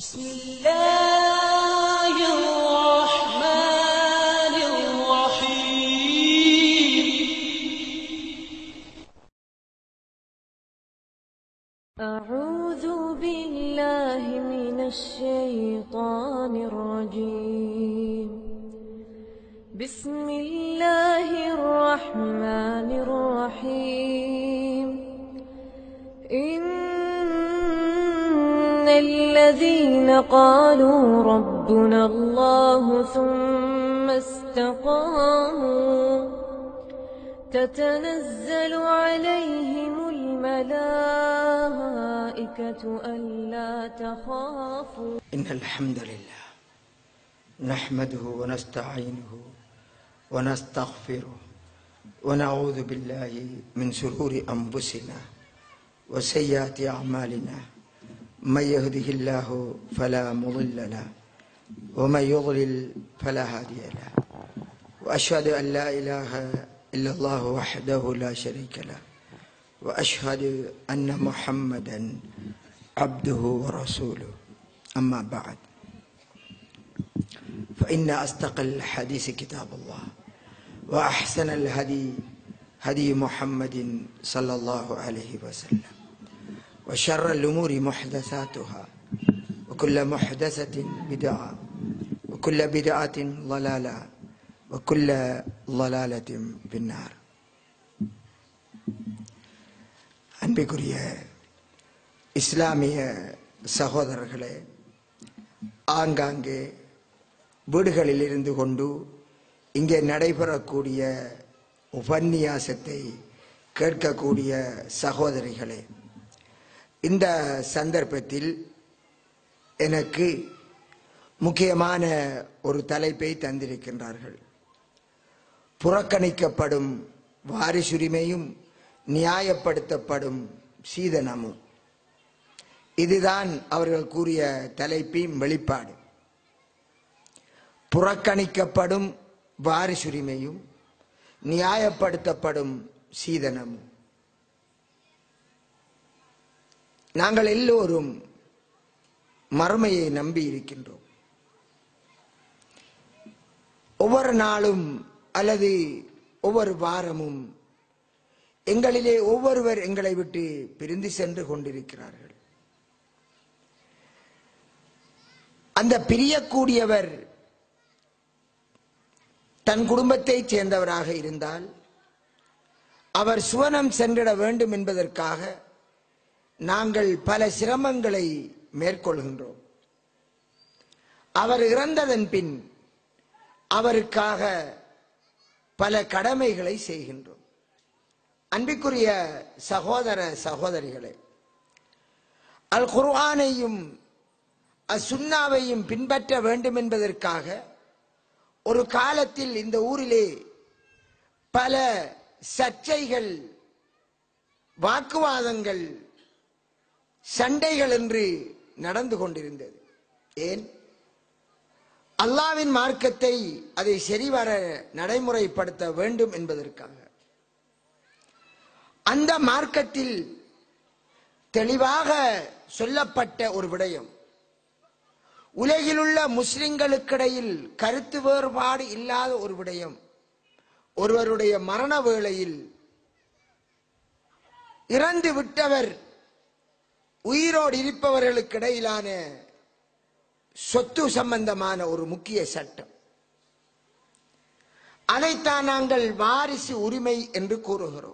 بسم الله الرحمن الرحيم أعوذ بالله من الشيطان الرجيم بسم الله الرحمن الرحيم إن الذين قالوا ربنا الله ثم استقاموا تتنزل عليهم الملائكة ألا تخافوا إن الحمد لله نحمده ونستعينه ونستغفره ونعوذ بالله من شرور أنفسنا وسيئات أعمالنا من يهده الله فلا مضل له ومن يضلل فلا هادي له وأشهد أن لا إله إلا الله وحده لا شريك له وأشهد أن محمدا عبده ورسوله أما بعد فإن أصدق الحديث كتاب الله وأحسن الهدي هدي محمد صلى الله عليه وسلم وشر الأمور محدثاتها وكل محدثة بدعة وكل بدعة ضلالة وكل ضلالة في النار அன்பிற்குரிய இஸ்லாமிய சகோதரர்களே ஆங்காங்கே வீடுகளில் இருந்து கொண்டு இங்கே நடைபெறக்கூடிய உபன்யாசத்தை கேட்கக்கூடிய சகோதரிகளே இந்த சந்தர்ப்பத்தில் எனக்கு முக்கியமான ஒரு தலைப்பை தந்திருக்கின்றார்கள் புறக்கணிக்கப்படும் வாரிசுரிமையும் நியாயப்படுத்தப்படும் சீதனமும் இதுதான் அவர்கள் கூறிய தலைப்பின் வெளிப்பாடு புறக்கணிக்கப்படும் வாரிசுரிமையும் நியாயப்படுத்தப்படும் சீதனமும் நாங்கள் எல்லோரும் மறுமையை நம்பி இருக்கின்றோம் ஒவ்வொரு நாளும் அல்லது ஒவ்வொரு வாரமும் எங்களிலே ஒவ்வொருவர் எங்களை விட்டு பிரிந்து சென்று கொண்டிருக்கிறார்கள் அந்த பிரியக்கூடியவர் தன் குடும்பத்தைச் சேர்ந்தவராக இருந்தால் அவர் சுவனம் சென்றிட வேண்டும் என்பதற்காக நாங்கள் பல சிரமங்களை மேற்கொள்கின்றோம் அவர் இறந்ததன் பின் அவருக்காக பல கடமைகளை செய்கின்றோம் அன்பிற்குரிய சகோதர சகோதரிகளே அல் குர்ஆனையும் அசுன்னாவையும் பின்பற்ற வேண்டும் என்பதற்காக ஒரு காலத்தில் இந்த ஊரிலே பல சர்ச்சைகள் வாக்குவாதங்கள் சண்டைகள் என்று நடந்து கொண்டிருந்தது ஏன் அல்லாவின் மார்க்கத்தை அதை சரிவர நடைமுறைப்படுத்த வேண்டும் என்பதற்காக அந்த மார்க்கத்தில் தெளிவாக சொல்லப்பட்ட ஒரு விடயம் உலகிலுள்ள முஸ்லிம்களுக்கிடையில் கருத்து வேறுபாடு இல்லாத ஒரு விடயம் ஒருவருடைய மரண வேளையில் இறந்து விட்டவர் உயிரோடு இருப்பவர்களுக்கு இடையிலான சொத்து சம்பந்தமான ஒரு முக்கிய சட்டம் அதைத்தான் நாங்கள் வாரிசு உரிமை என்று கூறுகிறோம்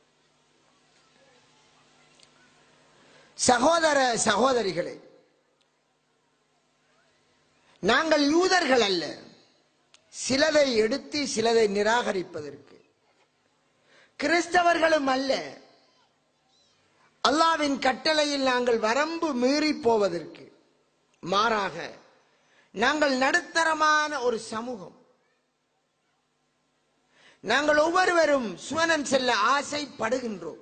சகோதர சகோதரிகளே நாங்கள் யூதர்கள் அல்ல சிலதை எடுத்து சிலதை நிராகரிப்பதற்கு கிறிஸ்தவர்களும் அல்ல அல்லாவின் கட்டளையில் நாங்கள் வரம்பு மீறி போவதற்கு மாறாக நாங்கள் நடுத்தரமான ஒரு சமூகம் நாங்கள் ஒவ்வொருவரும் சுவனம் செல்ல ஆசைப்படுகின்றோம்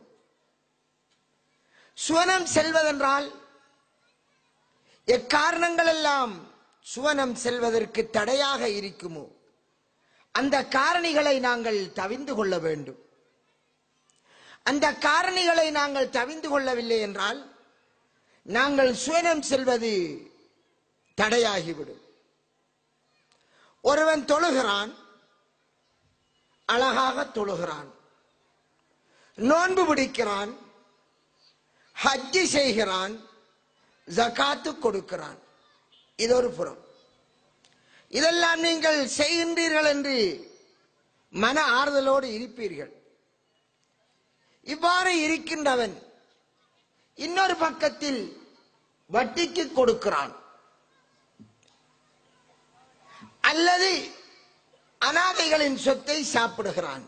சுவனம் செல்வதென்றால் எக்காரணங்கள் எல்லாம் சுவனம் செல்வதற்கு தடையாக இருக்குமோ அந்த காரணிகளை நாங்கள் தவிந்து கொள்ள வேண்டும் அந்த காரணிகளை நாங்கள் தவிந்து கொள்ளவில்லை என்றால் நாங்கள் சுயனம் செல்வது தடையாகிவிடும் ஒருவன் தொழுகிறான் அழகாக தொழுகிறான் நோன்பு பிடிக்கிறான் ஹஜ்ஜி செய்கிறான் ஜகாத்து கொடுக்கிறான் இது ஒரு புறம் இதெல்லாம் நீங்கள் செய்கின்றீர்கள் என்று மன ஆறுதலோடு இருப்பீர்கள் இவ்வாறு இருக்கின்றவன் இன்னொரு பக்கத்தில் வட்டிக்கு கொடுக்கிறான் அல்லது அனாதைகளின் சொத்தை சாப்பிடுகிறான்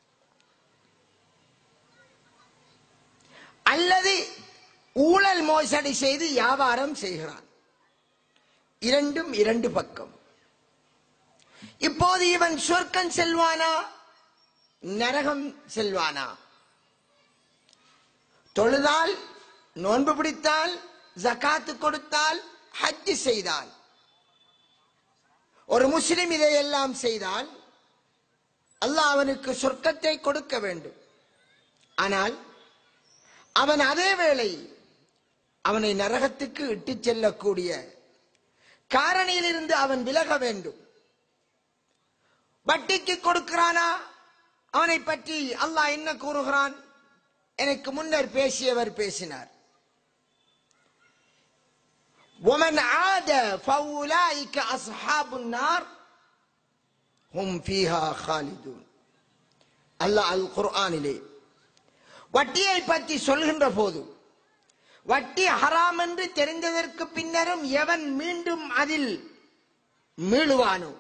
அல்லது ஊழல் மோசடி செய்து வியாபாரம் செய்கிறான் இரண்டும் இரண்டு பக்கம் இப்போது இவன் சொர்க்கம் செல்வானா நரகம் செல்வானா தொழுதால் நோன்பு பிடித்தால் ஜகாத்து கொடுத்தால் ஹஜ் செய்தால் ஒரு முஸ்லிம் இதையெல்லாம் செய்தால் அல்லாஹ் அவனுக்கு சொர்க்கத்தை கொடுக்க வேண்டும் ஆனால் அவன் அதே வேளை அவனை நரகத்துக்கு இட்டுச் செல்லக்கூடிய காரணியிலிருந்து அவன் விலக வேண்டும் வட்டிக்கு கொடுக்கிறானா அவனை பற்றி அல்லாஹ் என்ன கூறுகிறான் எனக்கு முன்னர் பேசியவர் பேசினார் ومن عاد فأولئك أصحاب النار هم فيها خالدون அல்லாஹ் அல் குர்ஆனிலே வட்டியை பற்றி சொல்கின்ற போது வட்டி ஹராம் என்று தெரிந்ததற்கு பின்னரும் எவன் மீண்டும் அதில் மீளுவானோ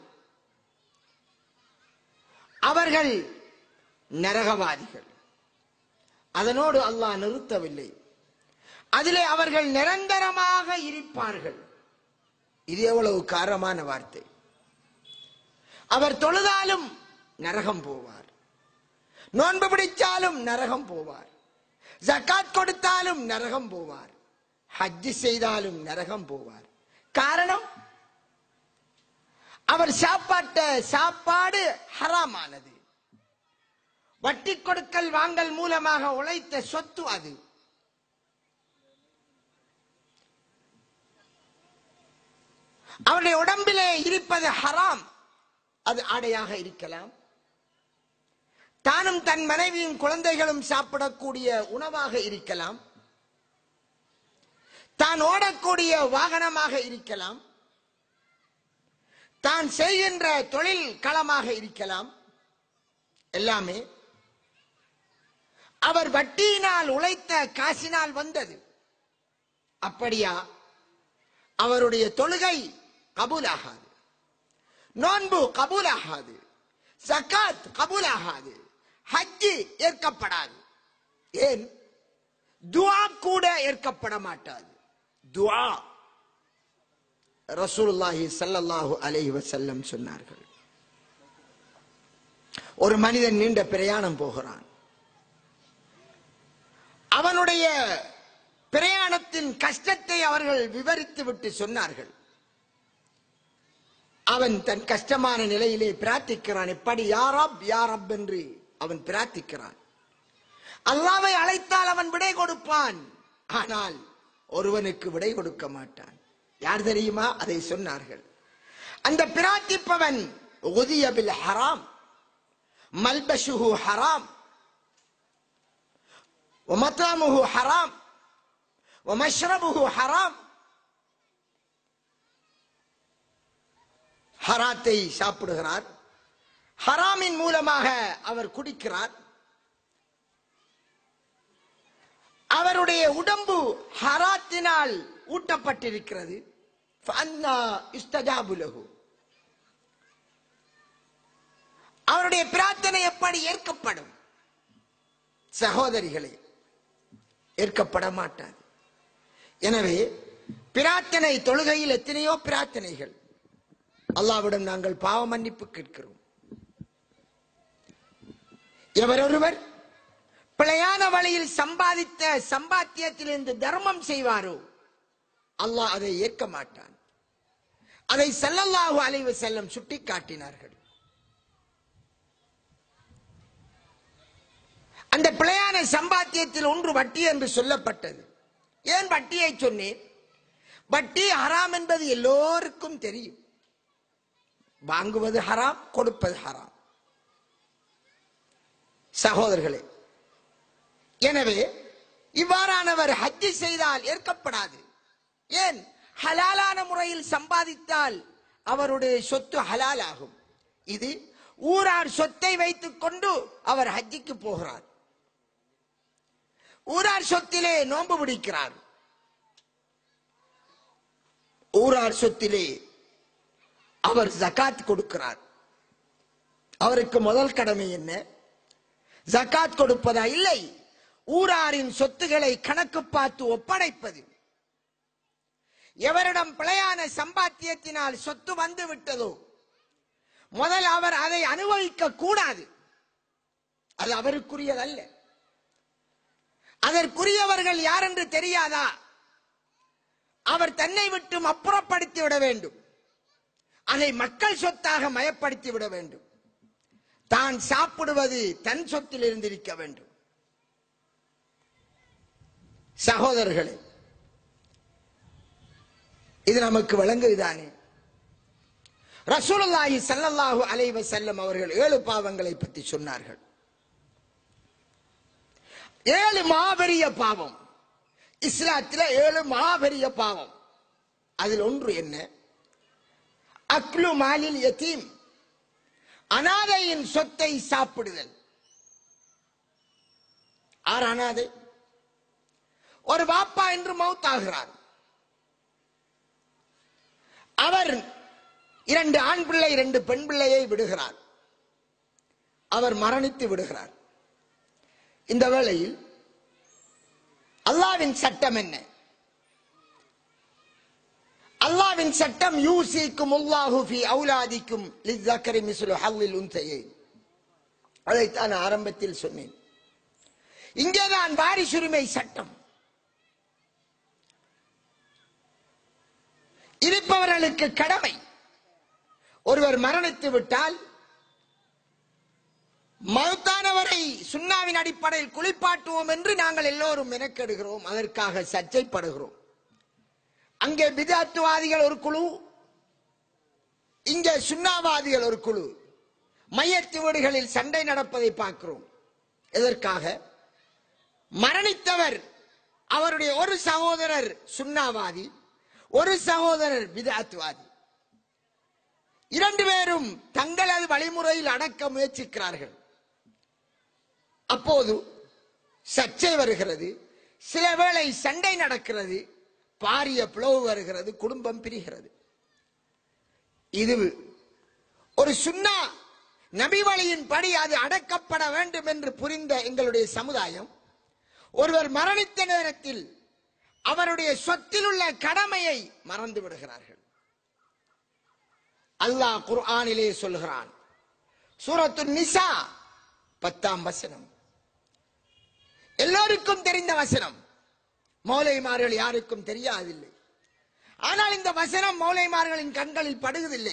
அவர்கள் நரகவாதிகள் அதனோடு அல்லாஹ் நிறுத்தவில்லை அதிலே அவர்கள் நிரந்தரமாக இருப்பார்கள் இது எவ்வளவு காரமான வார்த்தை அவர் தொழுதாலும் நரகம் போவார் நோன்பு பிடிச்சாலும் நரகம் போவார் ஜக்காத் கொடுத்தாலும் நரகம் போவார் ஹஜ் செய்தாலும் நரகம் போவார் காரணம் அவர் சாப்பாட்ட சாப்பாடு ஹராமானது வட்டி கொடுக்கல் வாங்கல் மூலமாக உழைத்த சொத்து அது அவருடைய உடம்பிலே இருப்பது ஹராம் அது ஆடையாக இருக்கலாம் தானும் தன் மனைவியும் குழந்தைகளும் சாப்பிடக்கூடிய உணவாக இருக்கலாம் தான் ஓடக்கூடிய வாகனமாக இருக்கலாம் தான் செய்கின்ற தொழில் களமாக இருக்கலாம் எல்லாமே அவர் வட்டியினால் உழைத்த காசினால் வந்தது அப்படியா அவருடைய தொழுகை கபூலாகாது நோன்பு கபூலாகாது சக்காத் கபூலாகாது ஹஜ்ஜி ஏற்கப்படாது ஏன் துஆ கூட ஏற்கப்பட மாட்டாது துஆ ரசூலுல்லாஹி ஸல்லல்லாஹு அலைஹி வஸல்லம் சொன்னார்கள் ஒரு மனிதன் நீண்ட பிரயாணம் போகிறான் அவனுடைய பிரயாணத்தின் கஷ்டத்தை அவர்கள் விவரித்து விட்டு சொன்னார்கள் அவன் தன் கஷ்டமான நிலையிலே பிரார்த்திக்கிறான் எப்படி யாரப் யாரப் என்று அவன் பிரார்த்திக்கிறான் அல்லாவை அழைத்தால் அவன் விடை கொடுப்பான் ஆனால் ஒருவனுக்கு விடை கொடுக்க மாட்டான் யார் தெரியுமா அதை சொன்னார்கள் அந்த பிரார்த்திப்பவன் உதிய பில் ஹராம் மல்பஷுஹு ஹராம் ومطعمه حرام ومشربه حرام ஹராத்தை சாப்பிடுகிறார் ஹராமின் மூலமாக அவர் குடிக்கிறார் அவருடைய உடம்பு ஹராத்தினால் ஊட்டப்பட்டிருக்கிறது ஃபஅன்னா யுஸ்தஜாபு லஹு. அவருடைய பிரார்த்தனை எப்படி ஏற்கப்படும் சகோதரிகளே ஏற்கப்பட மாட்டாது எனவே பிரார்த்தனை தொழுகையில் எத்தனையோ பிரார்த்தனைகள் அல்லாவிடம் நாங்கள் பாவ மன்னிப்பு கேட்கிறோம் எவரொருவர் பிழையான வழியில் சம்பாதித்த சம்பாத்தியத்திலிருந்து தர்மம் செய்வாரோ அல்லாஹ் அதை ஏற்க மாட்டான் அதை ஸல்லல்லாஹு அலைஹி வஸல்லம் சுட்டிக்காட்டினார்கள் அந்த பிழையான சம்பாத்தியத்தில் ஒன்று வட்டி என்று சொல்லப்பட்டது ஏன் வட்டியை சொன்னேன் வட்டி ஹராம் என்பது எல்லோருக்கும் தெரியும் வாங்குவது ஹராம் கொடுப்பது ஹராம் சகோதரர்களே எனவே இவ்வாறானவர் ஹஜ்ஜி செய்தால் ஏற்கப்படாது ஏன் ஹலாலான முறையில் சம்பாதித்தால் அவருடைய சொத்து ஹலால் ஆகும் இது ஊரார் சொத்தை வைத்துக் கொண்டு அவர் ஹஜ்ஜிக்கு போகிறார் ஊரார் சொத்திலே நோன்பு பிடிக்கிறார் ஊரார் சொத்திலே அவர் ஜகாத் கொடுக்கிறார் அவருக்கு முதல் கடமை என்ன ஜகாத் கொடுப்பதா இல்லை ஊராரின் சொத்துக்களை கணக்கு பார்த்து ஒப்படைப்பது எவரிடம் பிழையான சம்பாத்தியத்தினால் சொத்து வந்து விட்டதோ முதல் அவர் அதை அனுபவிக்க கூடாது அது அவருக்குரியதல்ல அதற்குரியவர்கள் யார் என்று தெரியாதா அவர் தன்னை விட்டும் அப்புறப்படுத்தி விட வேண்டும் அதை மக்கள் சொத்தாக மயப்படுத்தி விட வேண்டும் தான் சாப்பிடுவது தன் சொத்தில் இருந்திருக்க வேண்டும் சகோதரர்களே இது நமக்கு விளங்குதுதானே ரசூலுல்லாஹி ஸல்லல்லாஹு அலைஹி வஸல்லம் அவர்கள் ஏழு பாவங்களை பற்றி சொன்னார்கள் ஏழு மாபெரிய பாவம் இஸ்லாத்துல ஏழு மாபெரிய பாவம் அதில் ஒன்று என்ன அக்லு மாலில் யதீம் அனாதையின் சொத்தை சாப்பிடுதல் ஆர் அனாதை ஒரு பாப்பா என்று மௌத்தாகிறார் அவர் இரண்டு ஆண் பிள்ளை இரண்டு பெண் பிள்ளையை விடுகிறார் அவர் மரணித்து விடுகிறார் இந்த வேளையில் அல்லாவின் சட்டம் என்ன அல்லாவின் சட்டம் யூசிக்கும் உல்லாஹு ஃபி அவுலாதிக்கும் லிஸ்ஸக்கரி மிஸ்லு ஹல்லில் உன்சையை அதைத்தான் ஆரம்பத்தில் சொன்னேன் இங்கேதான் வாரிசுரிமை சட்டம் இருப்பவர்களுக்கு கடமை ஒருவர் மரணித்து விட்டால் மௌத்தானவரை சுண்ணாவின் அடிப்படையில் குளிப்பாட்டுவோம் என்று நாங்கள் எல்லோரும் மெனக்கெடுகிறோம் அதற்காக சர்ச்சைப்படுகிறோம் அங்கே பிதாத்துவாதிகள் ஒரு குழு இங்கே சுண்ணாவாதிகள் ஒரு குழு மையத்து வீடுகளில் சண்டை நடப்பதை பார்க்கிறோம் எதற்காக மரணித்தவர் அவருடைய ஒரு சகோதரர் சுண்ணாவாதி ஒரு சகோதரர் பிதாத்துவாதி இரண்டு பேரும் தங்களது வழிமுறையில் அடக்க முயற்சிக்கிறார்கள் அப்போது சர்ச்சை வருகிறது சில வேளை சண்டை நடக்கிறது பாரிய பிளவு வருகிறது குடும்பம் பிரிகிறது இது ஒரு சுண்ணா நபி வழியின் படி அது அடக்கப்பட வேண்டும் என்று புரிந்த எங்களுடைய சமுதாயம் ஒருவர் மரணித்த நேரத்தில் அவருடைய சொத்தில் உள்ள கடமையை மறந்து விடுகிறார்கள் அல்லாஹ் குர்ஆனிலே சொல்கிறான் சூரத்து நிசா பத்தாம் வசனம் எல்லோருக்கும் தெரிந்த வசனம் மௌலைமார்கள் யாருக்கும் தெரியாதில்லை ஆனால் இந்த வசனம் மௌலைமார்களின் கண்களில் படுவதில்லை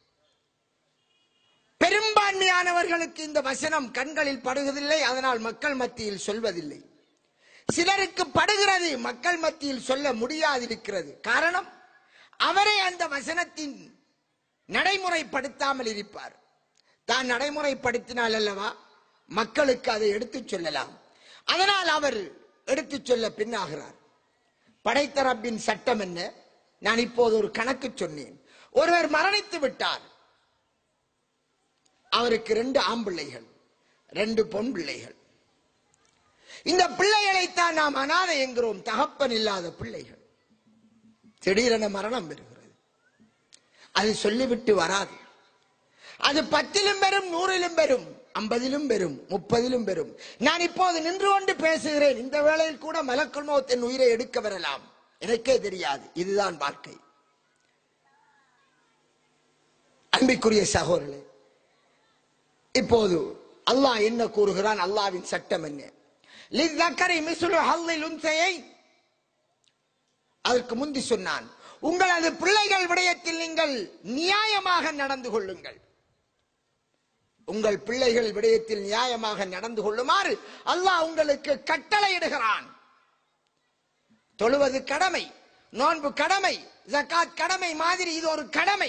பெரும்பான்மையானவர்களுக்கு இந்த வசனம் கண்களில் படுவதில்லை அதனால் மக்கள் மத்தியில் சொல்வதில்லை சிலருக்கு படுகிறது மக்கள் மத்தியில் சொல்ல முடியாதிருக்கிறது காரணம் அவரே அந்த வசனத்தின் நடைமுறைப்படுத்தாமல் இருப்பார் தான் நடைமுறைப்படுத்தினால் அல்லவா மக்களுக்கு அதை எடுத்துச் சொல்லலாம் அதனால் அவர் எடுத்துச் சொல்ல பின்னாகிறார் படைத்த ரப்பின் சட்டம் என்ன நான் இப்போது ஒரு கணக்கு சொன்னேன் ஒருவர் மரணித்து விட்டார் அவருக்கு ரெண்டு ஆம்பிள்ளைகள் ரெண்டு பொன் பிள்ளைகள் இந்த பிள்ளைகளைத்தான் நாம் அனாதை என்கிறோம் தகப்பன் இல்லாத பிள்ளைகள் திடீரென மரணம் பெறுகிறது அது சொல்லிவிட்டு வராது அது பத்திலும் பெறும் நூறிலும் பெறும் ஐம்பதிலும் பெறும் முப்பதிலும் பெறும் நான் இப்போது நின்று கொண்டு பேசுகிறேன் இந்த வேளையில் கூட மலக்குள் மௌத்தின் உயிரை எடுக்க வரலாம் எனக்கே தெரியாது இதுதான் வாழ்க்கை அன்பிற்குரிய சகோதரர்களே இப்போது அல்லாஹ் என்ன கூறுகிறான் அல்லாவின் சட்டம் என்ன லிஸ்ஸக்கரி மிஸ்லு ஹல்லில் உன்சையை அதற்கு முந்தி சொன்னான் உங்களது பிள்ளைகள் விடயத்தில் நீங்கள் நியாயமாக நடந்து கொள்ளுங்கள் உங்கள் பிள்ளைகள் விடயத்தில் நியாயமாக நடந்து கொள்ளுமாறு அல்லாஹ் உங்களுக்கு கட்டளையிடுகிறான் தொழுவது கடமை நோன்பு கடமை ஜகாத் கடமை மாதிரி இது ஒரு கடமை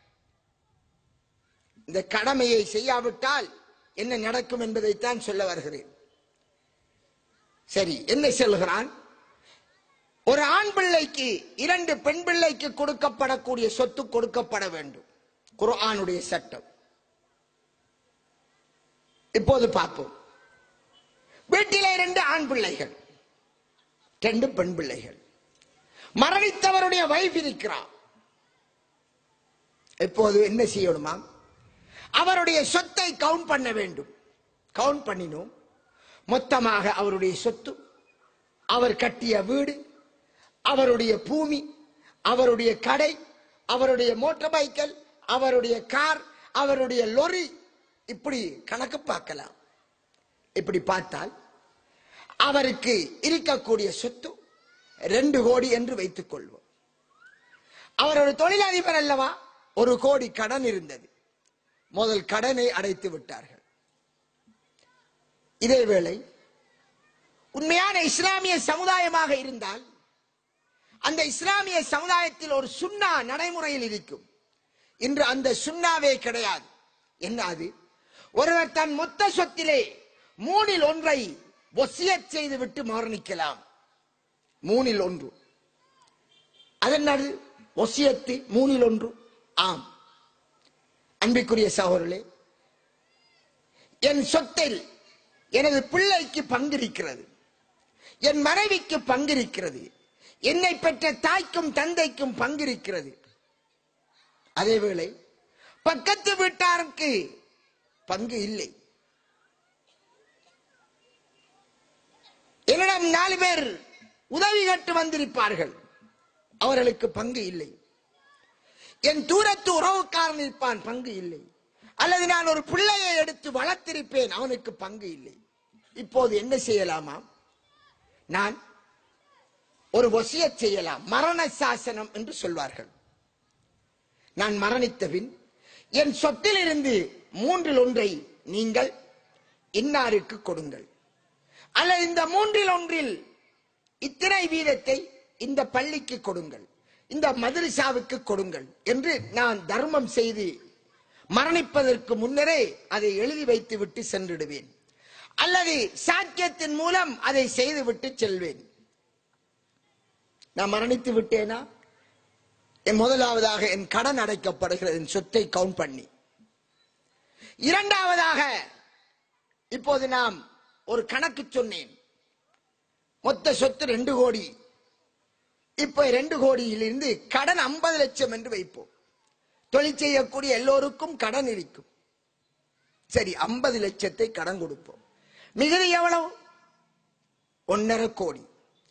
இந்த கடமையை செய்யாவிட்டால் என்ன நடக்கும் என்பதைத்தான் சொல்ல வருகிறேன் சரி என்ன சொல்கிறான் ஒரு ஆண் பிள்ளைக்கு இரண்டு பெண் பிள்ளைக்கு கொடுக்கப்படக்கூடிய சொத்து கொடுக்கப்பட வேண்டும் குர்ஆனுடைய சட்டம் இப்போது பார்ப்போம் வீட்டிலே இரண்டு ஆண் பிள்ளைகள் ரெண்டு பெண் பிள்ளைகள் மரணித்தவருடைய வைஃப் இருக்கிறார் இப்போது என்ன செய்யணுமா அவருடைய சொத்தை கவுண்ட் பண்ண வேண்டும் கவுண்ட் பண்ணினோம் மொத்தமாக அவருடைய சொத்து அவர் கட்டிய வீடு அவருடைய பூமி அவருடைய கடை அவருடைய மோட்டார் பைக்கல் அவருடைய கார் அவருடைய லொரி இப்படி கணக்கு பார்க்கலாம் இப்படி பார்த்தால் அவருக்கு இருக்கக்கூடிய சொத்து ரெண்டு கோடி என்று வைத்துக் கொள்வோம் அவர் ஒரு தொழிலதிபர் அல்லவா ஒரு கோடி கடன் இருந்தது முதல் கடனை அடைத்து விட்டார்கள் இதேவேளை உண்மையான இஸ்லாமிய சமுதாயமாக இருந்தால் அந்த இஸ்லாமிய சமுதாயத்தில் ஒரு சுண்ணா நடைமுறையில் இருக்கும் இன்று அந்த சுண்ணாவே கிடையாது என்ன அது ஒருவர் தன் மொத்த சொத்திலே மூணில் ஒன்றை ஒசியத் செய்து விட்டு மரணிக்கலாம் மூணில் ஒன்று அதென்னது ஒசியத்து மூணில் ஒன்று ஆம் அன்பிற்குரிய சகோதரர்களே என் சொத்தில் எனது பிள்ளைக்கு பங்கிருக்கிறது என் மனைவிக்கு பங்கிருக்கிறது என்னை பெற்ற தாய்க்கும் தந்தைக்கும் பங்கிருக்கிறது அதேவேளை பக்கத்து வீட்டாருக்கு பங்கு இல்லை என்னிடம் நாலு பேர் உதவி கட்டு வந்திருப்பார்கள் அவர்களுக்கு பங்கு இல்லை என் தூரத்து உறவுக்காரன் இருப்பான் பங்கு இல்லை அல்லது நான் ஒரு பிள்ளையை எடுத்து வளர்த்திருப்பேன் அவனுக்கு பங்கு இல்லை இப்போது என்ன செய்யலாமா நான் ஒரு வசிய செய்யலாம் மரண சாசனம் என்று சொல்வார்கள் நான் மரணித்த பின் என் சொத்திலிருந்து மூன்றில் ஒன்றை நீங்கள் இன்னாருக்கு கொடுங்கள் அல்லது இந்த மூன்றில் ஒன்றில் இத்தனை வீதத்தை இந்த பள்ளிக்கு கொடுங்கள் இந்த மதரசாவுக்கு கொடுங்கள் என்று நான் தர்மம் செய்து மரணிப்பதற்கு முன்னரே அதை எழுதி வைத்து விட்டு சென்றிடுவேன் அல்லது சாக்கியத்தின் மூலம் அதை செய்துவிட்டு செல்வேன் நான் மரணித்து விட்டேனா என் முதலாவதாக என் கடன் அடைக்கப்படுகிறது என் சொத்தை கவுண்ட் பண்ணி இரண்டாவதாக இப்போது நாம் ஒரு கணக்கு சொன்னேன் மொத்த சொத்து ரெண்டு கோடி இப்ப ரெண்டு கோடியிலிருந்து கடன் ஐம்பது லட்சம் என்று வைப்போம் தொழில் செய்யக்கூடிய எல்லோருக்கும் கடன் இருக்கும் சரி ஐம்பது லட்சத்தை கடன் கொடுப்போம் மிகுதி எவ்வளவு ஒன்னரை கோடி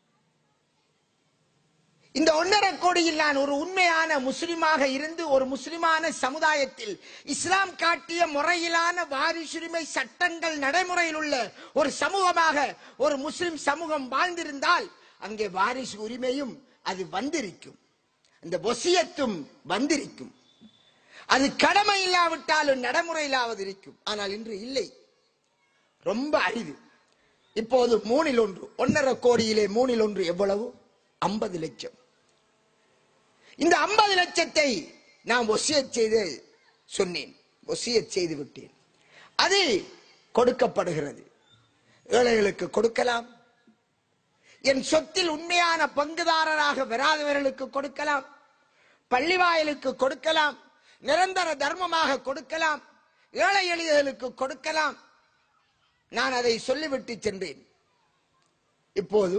இந்த ஒன்னரை கோடியில் நான் ஒரு உண்மையான முஸ்லிமாக இருந்து ஒரு முஸ்லிமான சமுதாயத்தில் இஸ்லாம் காட்டிய முறையிலான வாரிசுரிமை சட்டங்கள் நடைமுறையில் உள்ள ஒரு சமூகமாக ஒரு முஸ்லிம் சமூகம் வாழ்ந்திருந்தால் அங்கே வாரிசு உரிமையும் அது வந்திருக்கும் அந்த வசியத்தும் வந்திருக்கும் அது கடமை இல்லாவிட்டாலும் நடைமுறையிலாவது இருக்கும் ஆனால் இன்று இல்லை ரொம்ப அரிது இப்போது மூணில் ஒன்று ஒன்னரை கோடியிலே மூணில் ஒன்று எவ்வளவு ஐம்பது லட்சம் இந்த ஐம்பது லட்சத்தை நான் ஒசியத் செய்து சொன்னேன் ஒசியத் செய்து விட்டேன் அது கொடுக்கப்படுகிறது ஏழைகளுக்கு கொடுக்கலாம் என் சொத்தில் உண்மையான பங்குதாரராக வராதவர்களுக்கு கொடுக்கலாம் பள்ளிவாயலுக்கு கொடுக்கலாம் நிரந்தர தர்மமாக கொடுக்கலாம் ஏழை எளியர்களுக்கு கொடுக்கலாம் நான் அதை சொல்லிவிட்டு சென்றேன் இப்போது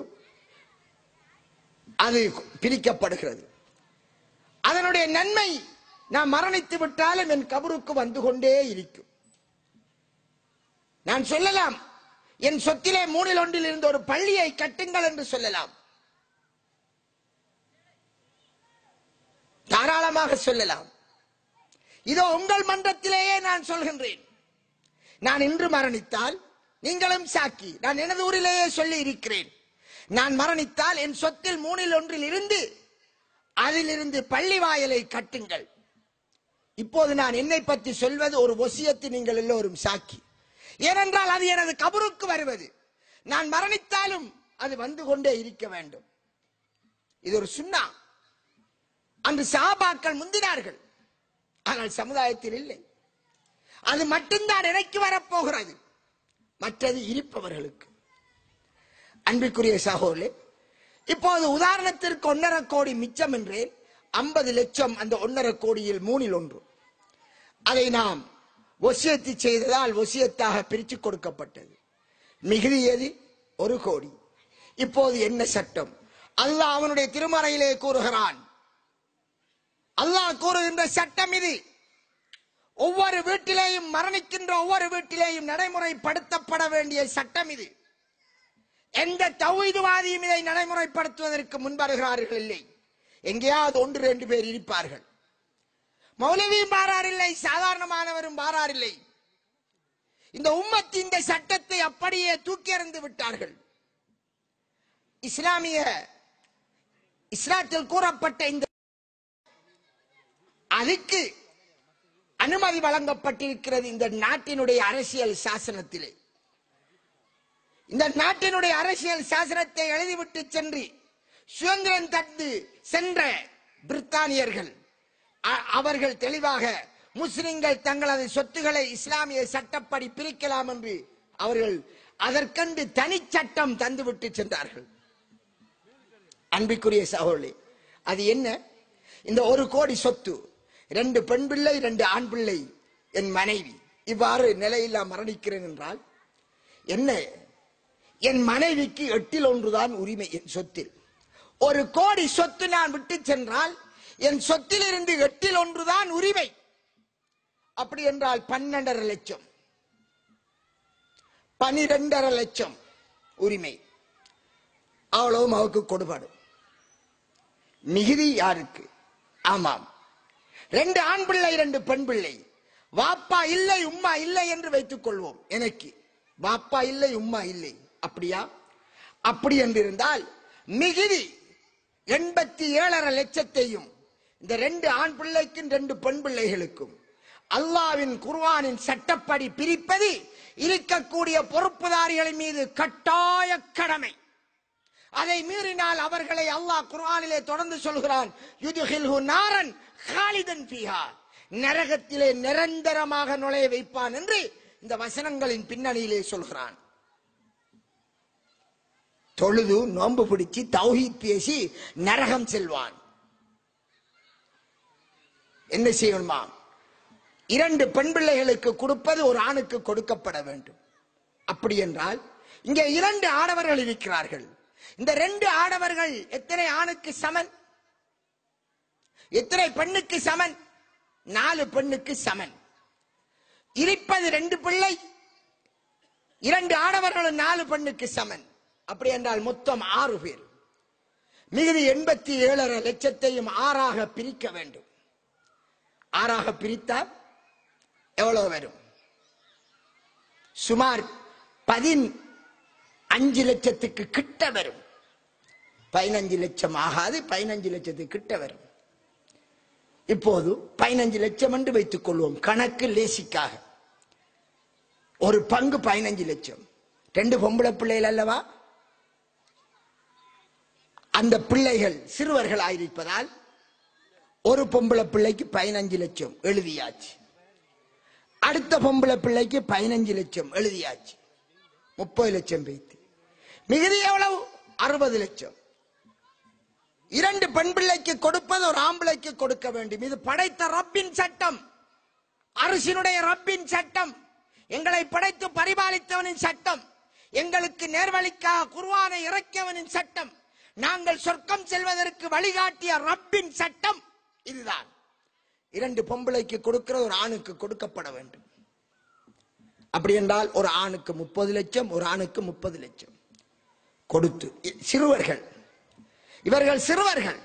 அது பிரிக்கப்படுகிறது அதனுடைய நன்மை நான் மரணித்து விட்டாலும் என் கபருக்கு வந்து கொண்டே இருக்கும் நான் சொல்லலாம் என் சொத்திலே மூணில் ஒன்றில் இருந்து ஒரு பள்ளியை கட்டுங்கள் என்று சொல்லலாம் தாராளமாக சொல்லலாம் இதோ உங்கள் மன்றத்திலேயே நான் சொல்கின்றேன் நான் இன்று மரணித்தால் நீங்களும் சாக்கி நான் எனது ஊரிலேயே சொல்லி இருக்கிறேன் நான் மரணித்தால் என் சொத்தில் மூணில் ஒன்றில் இருந்து அதிலிருந்து பள்ளி வாயலை கட்டுங்கள் இப்போது நான் என்னை பற்றி சொல்வது ஒரு ஒசியத்தை நீங்கள் எல்லோரும் சாக்கி ஏனென்றால் அது எனது கபருக்கு வருவது நான் மரணித்தாலும் அது வந்து கொண்டே இருக்க வேண்டும் இது ஒரு சுண்ணா அன்று சாபாக்கள் முந்தினார்கள் ஆனால் சமுதாயத்தில் இல்லை அது மட்டும்தான் இறக்கி வரப்போகிறது மற்றது இருப்பவர்களுக்கு அன்பிற்குரிய சகோதரே இப்போது உதாரணத்திற்கு ஒன்னரை கோடி மிச்சம் என்றேன் ஐம்பது லட்சம் அந்த ஒன்னரை கோடியில் மூணில் ஒன்று அதை நாம் ஒசியத்து செய்ததால் ஒசியத்தாக பிரித்து கொடுக்கப்பட்டது மிகுதியது ஒரு கோடி இப்போது என்ன சட்டம் அல்லாஹ் அவனுடைய திருமறையிலே கூறுகிறான் அல்லாஹ் கூறுகின்ற சட்டம் இது ஒவ்வொரு வீட்டிலேயும் மரணிக்கின்ற ஒவ்வொரு வீட்டிலேயும் நடைமுறைப்படுத்தப்பட வேண்டிய சட்டம் இது எந்த தௌஹீதுவாதியும் இதை நடைமுறைப்படுத்துவதற்கு முன்வருகிறார்கள் இல்லை எங்கேயாவது ஒன்று ரெண்டு பேர் இருப்பார்கள் மௌலவியும் பாராரில்லை சாதாரணமானவரும் பாராரில்லை இந்த உம்மத்து இந்த சட்டத்தை அப்படியே தூக்கி எறிந்து விட்டார்கள் இஸ்லாமிய இஸ்லாத்தில் கூறப்பட்ட இந்த அதுக்கு அனுமதி வழங்கப்பட்டிருக்கிறது இந்த நாட்டினுடைய அரசியல் சாசனத்திலே இந்த நாட்டினுடைய அரசியல் சாசனத்தை எழுதிவிட்டு சென்று சுதந்திரம் தந்து சென்ற பிரித்தானியர்கள் அ- அவர்கள் தெளிவாக முஸ்லிம்கள் தங்களது சொத்துக்களை இஸ்லாமிய சட்டப்படி பிரிக்கலாம் என்று அவர்கள் அதற்கென்று தனிச்சட்டம் தந்துவிட்டு சென்றார்கள் அன்பிற்குரிய சகோதரி அது என்ன இந்த ஒரு கோடி சொத்து ரெண்டு பெண் பிள்ளை ரெண்டு ஆண் பிள்ளை என் மனைவி இவ்வாறு நிலையில்லா மரணிக்கிறேன் என்றால் என்ன என் மனைவிக்கு எட்டில் ஒன்றுதான் உரிமை என் சொத்தில் ஒரு கோடி சொத்து நான் விட்டு சென்றால் என் சொத்திலிருந்து எட்டில் ஒன்றுதான் உரிமை அப்படி என்றால் பன்னெண்டரை லட்சம் பனிரெண்டரை லட்சம் உரிமை அவ்வளவும் அவருக்கு கொடுபடும் மிகுதி யாருக்கு ஆமாம் ரெண்டு ஆண் பிள்ளை ரெண்டு பெண் பிள்ளை வாப்பா இல்லை உம்மா இல்லை என்று வைத்துக் கொள்வோம் எனக்கு வாப்பா இல்லை உம்மா இல்லை அப்படியா அப்படி என்று இருந்தால் மிகுதி எண்பத்தி ஏழரை லட்சத்தையும் இந்த ரெண்டு ஆண் பிள்ளைக்கும் ரெண்டு பெண் பிள்ளைகளுக்கும் அல்லாவின் குர்ஆனின் சட்டப்படி பிரிப்பது இருக்கக்கூடிய பொறுப்புதாரிகளின் மீது கட்டாய கடமை அதை மீறினால் அவர்களை அல்லாஹ் குர்ஆனிலே தொடர்ந்து சொல்கிறான் யுதுஹில்ஹு நாரன் காலிதன் ஃபீஹா நரகத்திலே நிரந்தரமாக நுழைய வைப்பான் என்று இந்த வசனங்களின் பின்னணியிலே சொல்கிறான் தொழுது நோன்பு பிடிச்சு தௌஹீத் பேசி நரகம் செல்வான் என்ன செய்யணுமா இரண்டு பெண் பிள்ளைகளுக்கு கொடுப்பது ஒரு ஆணுக்கு கொடுக்கப்பட வேண்டும் அப்படி என்றால் இங்கே இரண்டு ஆடவர்கள் இருக்கிறார்கள் இந்த ரெண்டு ஆடவர்கள் எத்தனை ஆணுக்கு சமன் எத்தனை பெண்ணுக்கு சமன் நாலு பெண்ணுக்கு சமன் இருப்பது ரெண்டு பிள்ளை இரண்டு ஆடவர்களும் நாலு பெண்ணுக்கு சமன் அப்படி என்றால் மொத்தம் ஆறு பேர் மிகுதி எண்பத்தி ஏழரை லட்சத்தையும் ஆறாக பிரிக்க வேண்டும் ஆறாக பிரித்தால் எவ்வளவு வரும் சுமார் பதின் அஞ்சு லட்சத்துக்கு கிட்ட வரும் பதினஞ்சு லட்சம் ஆகாது பதினஞ்சு லட்சத்துக்கு கிட்ட வரும் இப்போது பதினஞ்சு லட்சம் என்று வைத்துக் கொள்வோம் கணக்கு லேசிக்காக ஒரு பங்கு பதினஞ்சு லட்சம் ரெண்டு பொம்பளை பிள்ளைகள் அல்லவா அந்த பிள்ளைகள் சிறுவர்கள் ஆயிருப்பதால் ஒரு பொம்பளை பிள்ளைக்கு பதினஞ்சு லட்சம் எழுதியாச்சு அடுத்த பொம்பளை பிள்ளைக்கு பதினஞ்சு லட்சம் எழுதியாச்சு முப்பது லட்சம் பேத்து மிகுதி எவ்வளவு அறுபது லட்சம் இரண்டு பெண் பிள்ளைக்கு கொடுப்பது ஒரு ஆம்பளைக்கு கொடுக்க வேண்டும் இது படைத்த ரப்பின் சட்டம் அரசினுடைய ரப்பின் சட்டம் எங்களை படைத்து பரிபாலித்தவனின் சட்டம் எங்களுக்கு நேர்வழிக்காக குர்ஆனை இறக்கியவனின் சட்டம் நாங்கள் சொர்க்கம் செல்வதற்கு வழிகாட்டிய ரப்பின் சட்டம் இதுதான் இரண்டு பொம்பளைக்கு கொடுக்கிற ஒரு ஆணுக்கு கொடுக்கப்பட வேண்டும் அப்படி என்றால் ஒரு ஆணுக்கு முப்பது லட்சம் ஒரு ஆணுக்கு முப்பது லட்சம் கொடுத்து இ- சிறுவர்கள் இவர்கள் சிறுவர்கள்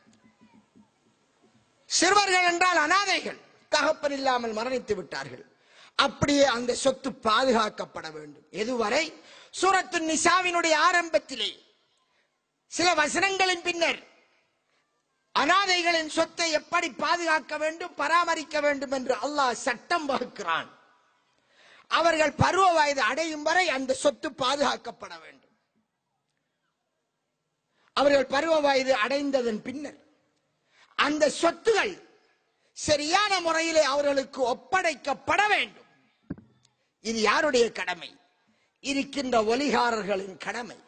சிறுவர்கள் என்றால் அனாதைகள் தகப்பன் இல்லாமல் மரணித்து விட்டார்கள் அப்படியே அந்த சொத்து பாதுகாக்கப்பட வேண்டும் எதுவரை சூரத்து நிசாவினுடைய ஆரம்பத்திலே சில வசனங்களின் பின்னர் அனாதைகளின் சொத்தை எப்படி பாதுகாக்க வேண்டும் பராமரிக்க வேண்டும் என்று அல்லாஹ் சட்டம் வகுக்கிறான் அவர்கள் பருவ வயது அடையும் வரை அந்த சொத்து பாதுகாக்கப்பட வேண்டும் அவர்கள் பருவ வயது அடைந்ததன் பின்னர் அந்த சொத்துகள் சரியான முறையிலே அவர்களுக்கு ஒப்படைக்கப்பட வேண்டும் இது யாருடைய கடமை இருக்கின்ற ஒலிகாரர்களின் கடமை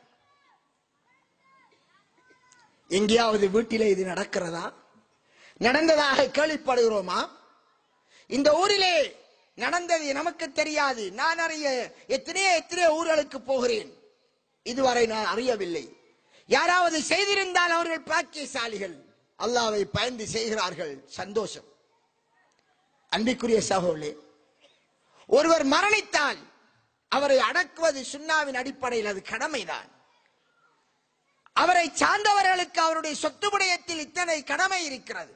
எங்கேயாவது வீட்டிலே இது நடக்கிறதா நடந்ததாக கேள்விப்படுகிறோமா இந்த ஊரிலே நடந்தது நமக்கு தெரியாது நான் அறிய எத்தனையோ எத்தனையோ ஊர்களுக்கு போகிறேன் இதுவரை நான் அறியவில்லை யாராவது செய்திருந்தால் அவர்கள் பாக்கியசாலிகள் அல்லாவை பயந்து செய்கிறார்கள் சந்தோஷம் அன்பிற்குரிய சகோதரே ஒருவர் மரணித்தால் அவரை அடக்குவது சுண்ணாவின் அடிப்படையில் அது கடமைதான் அவரை சார்ந்தவர்களுக்கு அவருடைய சொத்து விடயத்தில் இத்தனை கடமை இருக்கிறது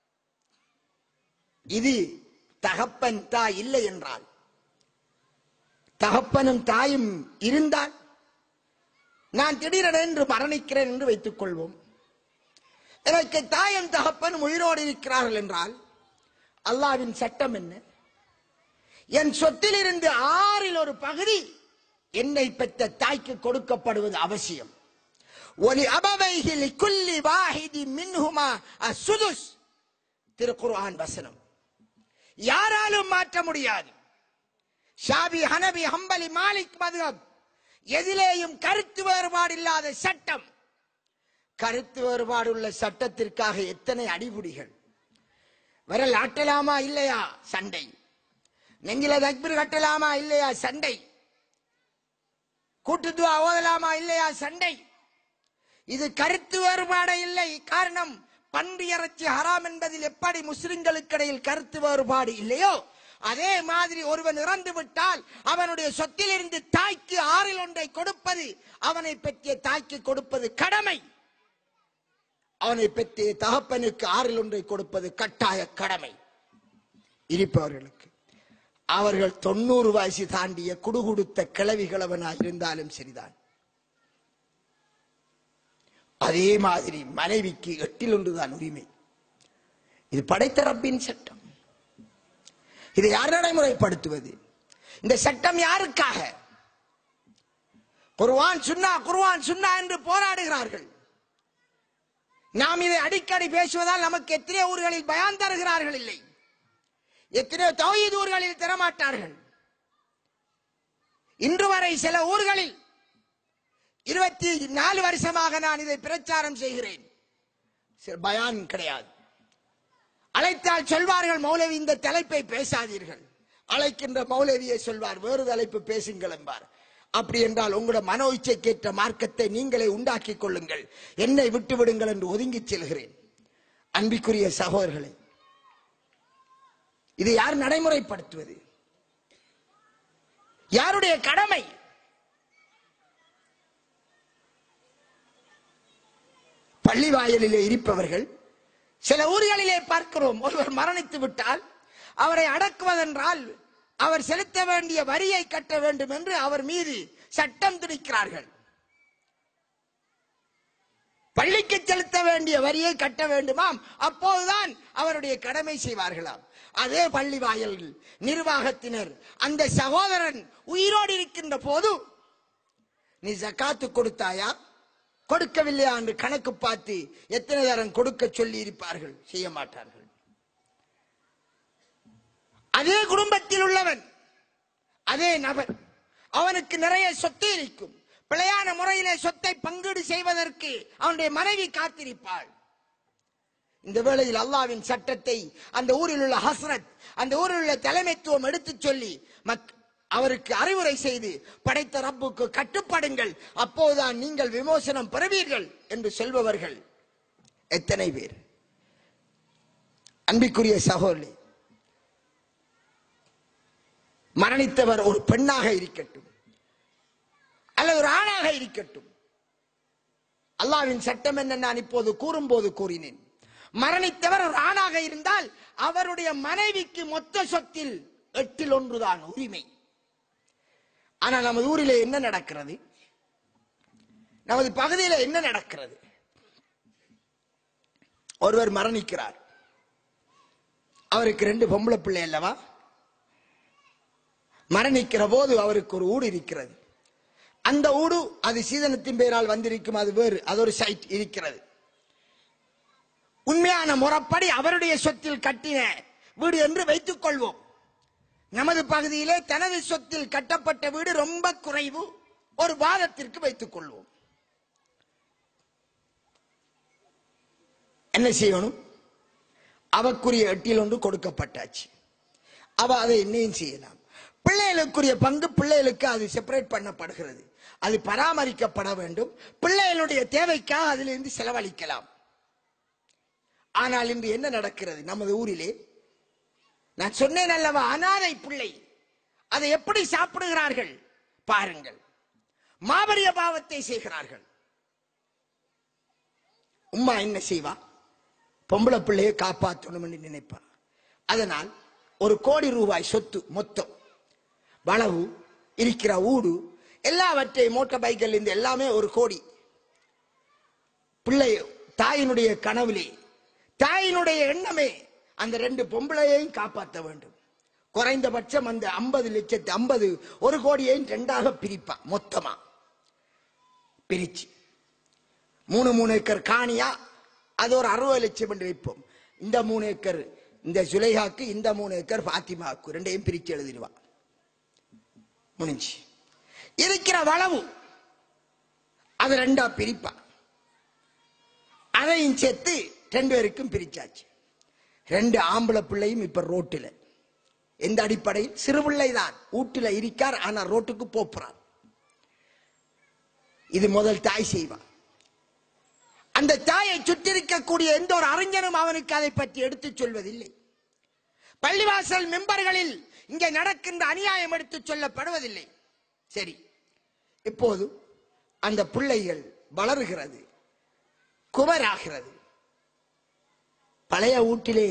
இது தகப்பன் தாய் இல்லை என்றால் தகப்பனும் தாயும் இருந்தால் நான் திடீரென்று மரணிக்கிறேன் என்று வைத்துக் கொள்வோம் எனக்கு தாயும் தகப்பனும் உயிரோடு இருக்கிறார்கள் என்றால் அல்லாவின் சட்டம் என்ன என் சொத்திலிருந்து ஆறில் ஒரு பகுதி என்னை பெற்ற தாய்க்கு கொடுக்கப்படுவது அவசியம் ஒலி அபவைகில் குல்லி வாஹிதி மின்ஹுமா அசுதுஸ் திருக்குர்ஆன் வசனம் யாராலும் மாற்ற முடியாது ஷாபி ஹனபி ஹம்பலி மாலிக் மதுஹப் எதிலேயும் கருத்து வேறுபாடு இல்லாத சட்டம் கருத்து வேறுபாடு உள்ள சட்டத்திற்காக எத்தனை அடிபுடிகள் விரல் ஆட்டலாமா இல்லையா சண்டை நெஞ்சில தக்பீர் கட்டலாமா இல்லையா சண்டை கூட்டுத்துவா ஓதலாமா இல்லையா சண்டை இது கருத்து வேறுபாடு இல்லை காரணம் பன்றி இறைச்சி ஹராம் என்பதில் எப்படி முஸ்லிம்களுக்கு இடையில் கருத்து வேறுபாடு இல்லையோ அதே மாதிரி ஒருவன் இறந்து விட்டால் அவனுடைய சொத்திலிருந்து தாய்க்கு ஆறில் ஒன்றை கொடுப்பது அவனை பற்றிய தாய்க்கு கொடுப்பது கடமை அவனை பற்றிய தகப்பனுக்கு ஆறில் ஒன்றை கொடுப்பது கட்டாய கடமை இருப்பவர்களுக்கு அவர்கள் தொண்ணூறு வயசு தாண்டிய குடுகுடுத்த கிளவிகளவனாக இருந்தாலும் சரிதான் அதே மாதிரி மனைவிக்கு எட்டில் ஒன்றுதான் உரிமை இது படைத்த ரப்பின் சட்டம் இதை யார் நடைமுறைப்படுத்துவது இந்த சட்டம் யாருக்காக குர்வான் சுன்னா குர்வான் சுன்னா என்று போராடுகிறார்கள் நாம் இதை அடிக்கடி பேசுவதால் நமக்கு எத்தனையோ ஊர்களில் பயான் தருகிறார்கள் இல்லை எத்தனையோ தௌஹீத் ஊர்களில் தரமாட்டார்கள் இன்று வரை சில ஊர்களில் இருபத்தி நாலு வருஷமாக நான் இதை பிரச்சாரம் செய்கிறேன் சில பயான் கிடையாது அழைத்தால் சொல்வார்கள் மௌலவி இந்த தலைப்பை பேசாதீர்கள் அழைக்கின்ற மௌலவியை சொல்வார் வேறு தலைப்பு பேசுங்கள் என்பார் அப்படி என்றால் உங்களோட மனோ இச்சைக்கேற்ற மார்க்கத்தை நீங்களே உண்டாக்கிக் கொள்ளுங்கள் என்னை விட்டு விடுங்கள் என்று ஒதுங்கிச் செல்கிறேன் அன்பிற்குரிய சகோதரர்களே இது யார் நடைமுறைப்படுத்துவது யாருடைய கடமை பள்ளி வாயிலிலே இருப்பவர்கள் சில ஊர்களிலே பார்க்கிறோம் ஒருவர் மரணித்து விட்டால் அவரை அடக்குவதென்றால் அவர் செலுத்த வேண்டிய வரியை கட்ட வேண்டும் என்று அவர் மீது சட்டம் துடிக்கிறார்கள் பள்ளிக்கு செலுத்த வேண்டிய வரியை கட்ட வேண்டுமாம் அப்போதுதான் அவருடைய கடமை செய்வார்களாம் அதே பள்ளி வாயில் நிர்வாகத்தினர் அந்த சகோதரன் உயிரோடு இருக்கின்ற போது நீ ஜக்காத்து கொடுத்தாயா கொடுக்கவில்லையா என்று கணக்கு பார்த்து எத்தனை தரம் கொடுக்க சொல்லி இருப்பார்கள் செய்ய மாட்டார்கள் அதே குடும்பத்தில் உள்ளவன் அதே நபர் அவனுக்கு நிறைய சொத்து இருக்கும் பிழையான முறையிலே சொத்தை பங்கீடு செய்வதற்கு அவனுடைய மனைவி காத்திருப்பாள் இந்த வேளையில் அல்லாவின் சட்டத்தை அந்த ஊரில் உள்ள ஹஸ்ரத் அந்த ஊரில் உள்ள தலைமைத்துவம் எடுத்துச் சொல்லி மக் அவருக்கு அறிவுரை செய்து படைத்த ரப்புக்கு கட்டுப்படுங்கள் அப்போதுதான் நீங்கள் விமோசனம் பெறுவீர்கள் என்று சொல்பவர்கள் எத்தனை பேர் அன்பிற்குரிய சகோதரி மரணித்தவர் ஒரு பெண்ணாக இருக்கட்டும் அல்லது ஒரு ஆணாக இருக்கட்டும் அல்லாவின் சட்டம் என்ன நான் இப்போது கூறும்போது கூறினேன் மரணித்தவர் ஒரு ஆணாக இருந்தால் அவருடைய மனைவிக்கு மொத்த சொத்தில் எட்டில் ஒன்றுதான் உரிமை ஆனால் நமது ஊரிலே என்ன நடக்கிறது நமது பகுதியில என்ன நடக்கிறது ஒருவர் மரணிக்கிறார் அவருக்கு ரெண்டு பொம்பளை பிள்ளை அல்லவா மரணிக்கிற போது அவருக்கு ஒரு ஊடு இருக்கிறது அந்த ஊடு அது சீதனத்தின் பெயரால் வந்திருக்கும் அது வேறு அது ஒரு சைட் இருக்கிறது உண்மையான முறைப்படி அவருடைய சொத்தில் கட்டின வீடு என்று வைத்துக் கொள்வோம் நமது பகுதியிலே தனது சொத்தில் கட்டப்பட்ட வீடு ரொம்ப குறைவு ஒரு வாதத்திற்கு வைத்துக் கொள்வோம் என்ன செய்யணும் அவக்குரிய எட்டில் ஒன்று கொடுக்கப்பட்டாச்சு அவ அதை என்னையும் செய்யலாம் பிள்ளைகளுக்குரிய பங்கு பிள்ளைகளுக்கு அது செப்பரேட் பண்ணப்படுகிறது அது பராமரிக்கப்பட வேண்டும் பிள்ளைகளுடைய தேவைக்காக அதிலிருந்து செலவழிக்கலாம் ஆனால் இன்று என்ன நடக்கிறது நமது ஊரிலே நான் சொன்னேன் அல்லவா அனாதை பிள்ளை அதை எப்படி சாப்பிடுகிறார்கள் பாருங்கள் மாபரிய பாவத்தை செய்கிறார்கள் உம்மா என்ன செய்வா பொம்பளை பிள்ளையை காப்பாற்றணும் என்று நினைப்பா அதனால் ஒரு கோடி ரூபாய் சொத்து மொத்தம் வளவு இருக்கிற ஊடு எல்லாவற்றையும் மோட்டார் பைக்கில் இருந்து எல்லாமே ஒரு கோடி பிள்ளை தாயினுடைய கனவிலே தாயினுடைய எண்ணமே அந்த ரெண்டு பொம்பளையையும் காப்பாற்ற வேண்டும் குறைந்தபட்சம் அந்த ஐம்பது லட்சத்து ஐம்பது ஒரு கோடியையும் ரெண்டாக பிரிப்பா மொத்தமா பிரிச்சு மூணு மூணு ஏக்கர் காணியா அது ஒரு அறுபது லட்சம் என்று வைப்போம் இந்த மூணு ஏக்கர் இந்த சுலைஹாக்கு இந்த மூணு ஏக்கர் பாத்திமாவுக்கு ரெண்டையும் பிரிச்சு எழுதிடுவா முடிஞ்சு இருக்கிற வளவு அது ரெண்டா பிரிப்பா அதையும் சேர்த்து ரெண்டு பேருக்கும் பிரிச்சாச்சு ரெண்டு ஆம்பளை பிள்ளையும் இப்ப ரோட்டில் எந்த அடிப்படையில் சிறு பிள்ளை தான் வீட்டுல இருக்கார் ஆனா ரோட்டுக்கு போப்புறார் இது முதல் தாய் செய்வார் அந்த தாயை சுற்றிருக்கக்கூடிய எந்த ஒரு அறிஞனும் அவனுக்கு அதை பற்றி எடுத்துச் சொல்வதில்லை பள்ளிவாசல் மெம்பர்களில் இங்கே நடக்கின்ற அநியாயம் எடுத்துச் சொல்லப்படுவதில்லை சரி இப்போது அந்த பிள்ளைகள் வளருகிறது குமராகிறது பழைய வீட்டிலே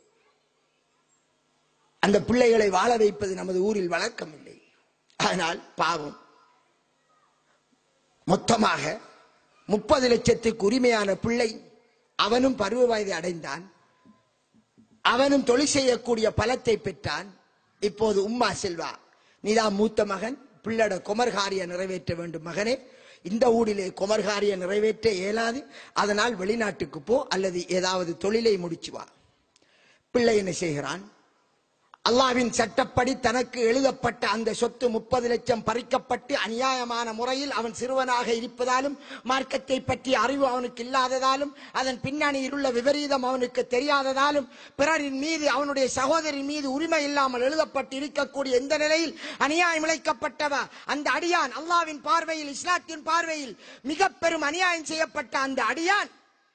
அந்த பிள்ளைகளை வாழ வைப்பது நமது ஊரில் வழக்கம் இல்லை ஆனால் பாவம் மொத்தமாக முப்பது லட்சத்துக்கு உரிமையான பிள்ளை அவனும் பருவ வயதை அடைந்தான் அவனும் தொழில் செய்யக்கூடிய பலத்தை பெற்றான் இப்போது உம்மா செல்வா நீதான் மூத்த மகன் பிள்ளட குமர்காரிய நிறைவேற்ற வேண்டும் மகனே இந்த ஊரிலே குமர்காரிய நிறைவேற்ற இயலாது அதனால் வெளிநாட்டுக்கு போ அல்லது ஏதாவது தொழிலை முடிச்சு வா பிள்ளை என்ன செய்கிறான் அல்லாவின் சட்டப்படி தனக்கு எழுதப்பட்ட அந்த சொத்து முப்பது லட்சம் பறிக்கப்பட்டு அநியாயமான முறையில் அவன் சிறுவனாக இருப்பதாலும் மார்க்கத்தை பற்றி அறிவு அவனுக்கு இல்லாததாலும் அதன் பின்னணியில் உள்ள விபரீதம் அவனுக்கு தெரியாததாலும் பிறரின் மீது அவனுடைய சகோதரின் மீது உரிமை இல்லாமல் எழுதப்பட்டு இருக்கக்கூடிய எந்த நிலையில் அநியாயம் இழைக்கப்பட்டவ அந்த அடியான் அல்லாவின் பார்வையில் இஸ்லாத்தின் பார்வையில் மிக பெரும் அநியாயம் செய்யப்பட்ட அந்த அடியான்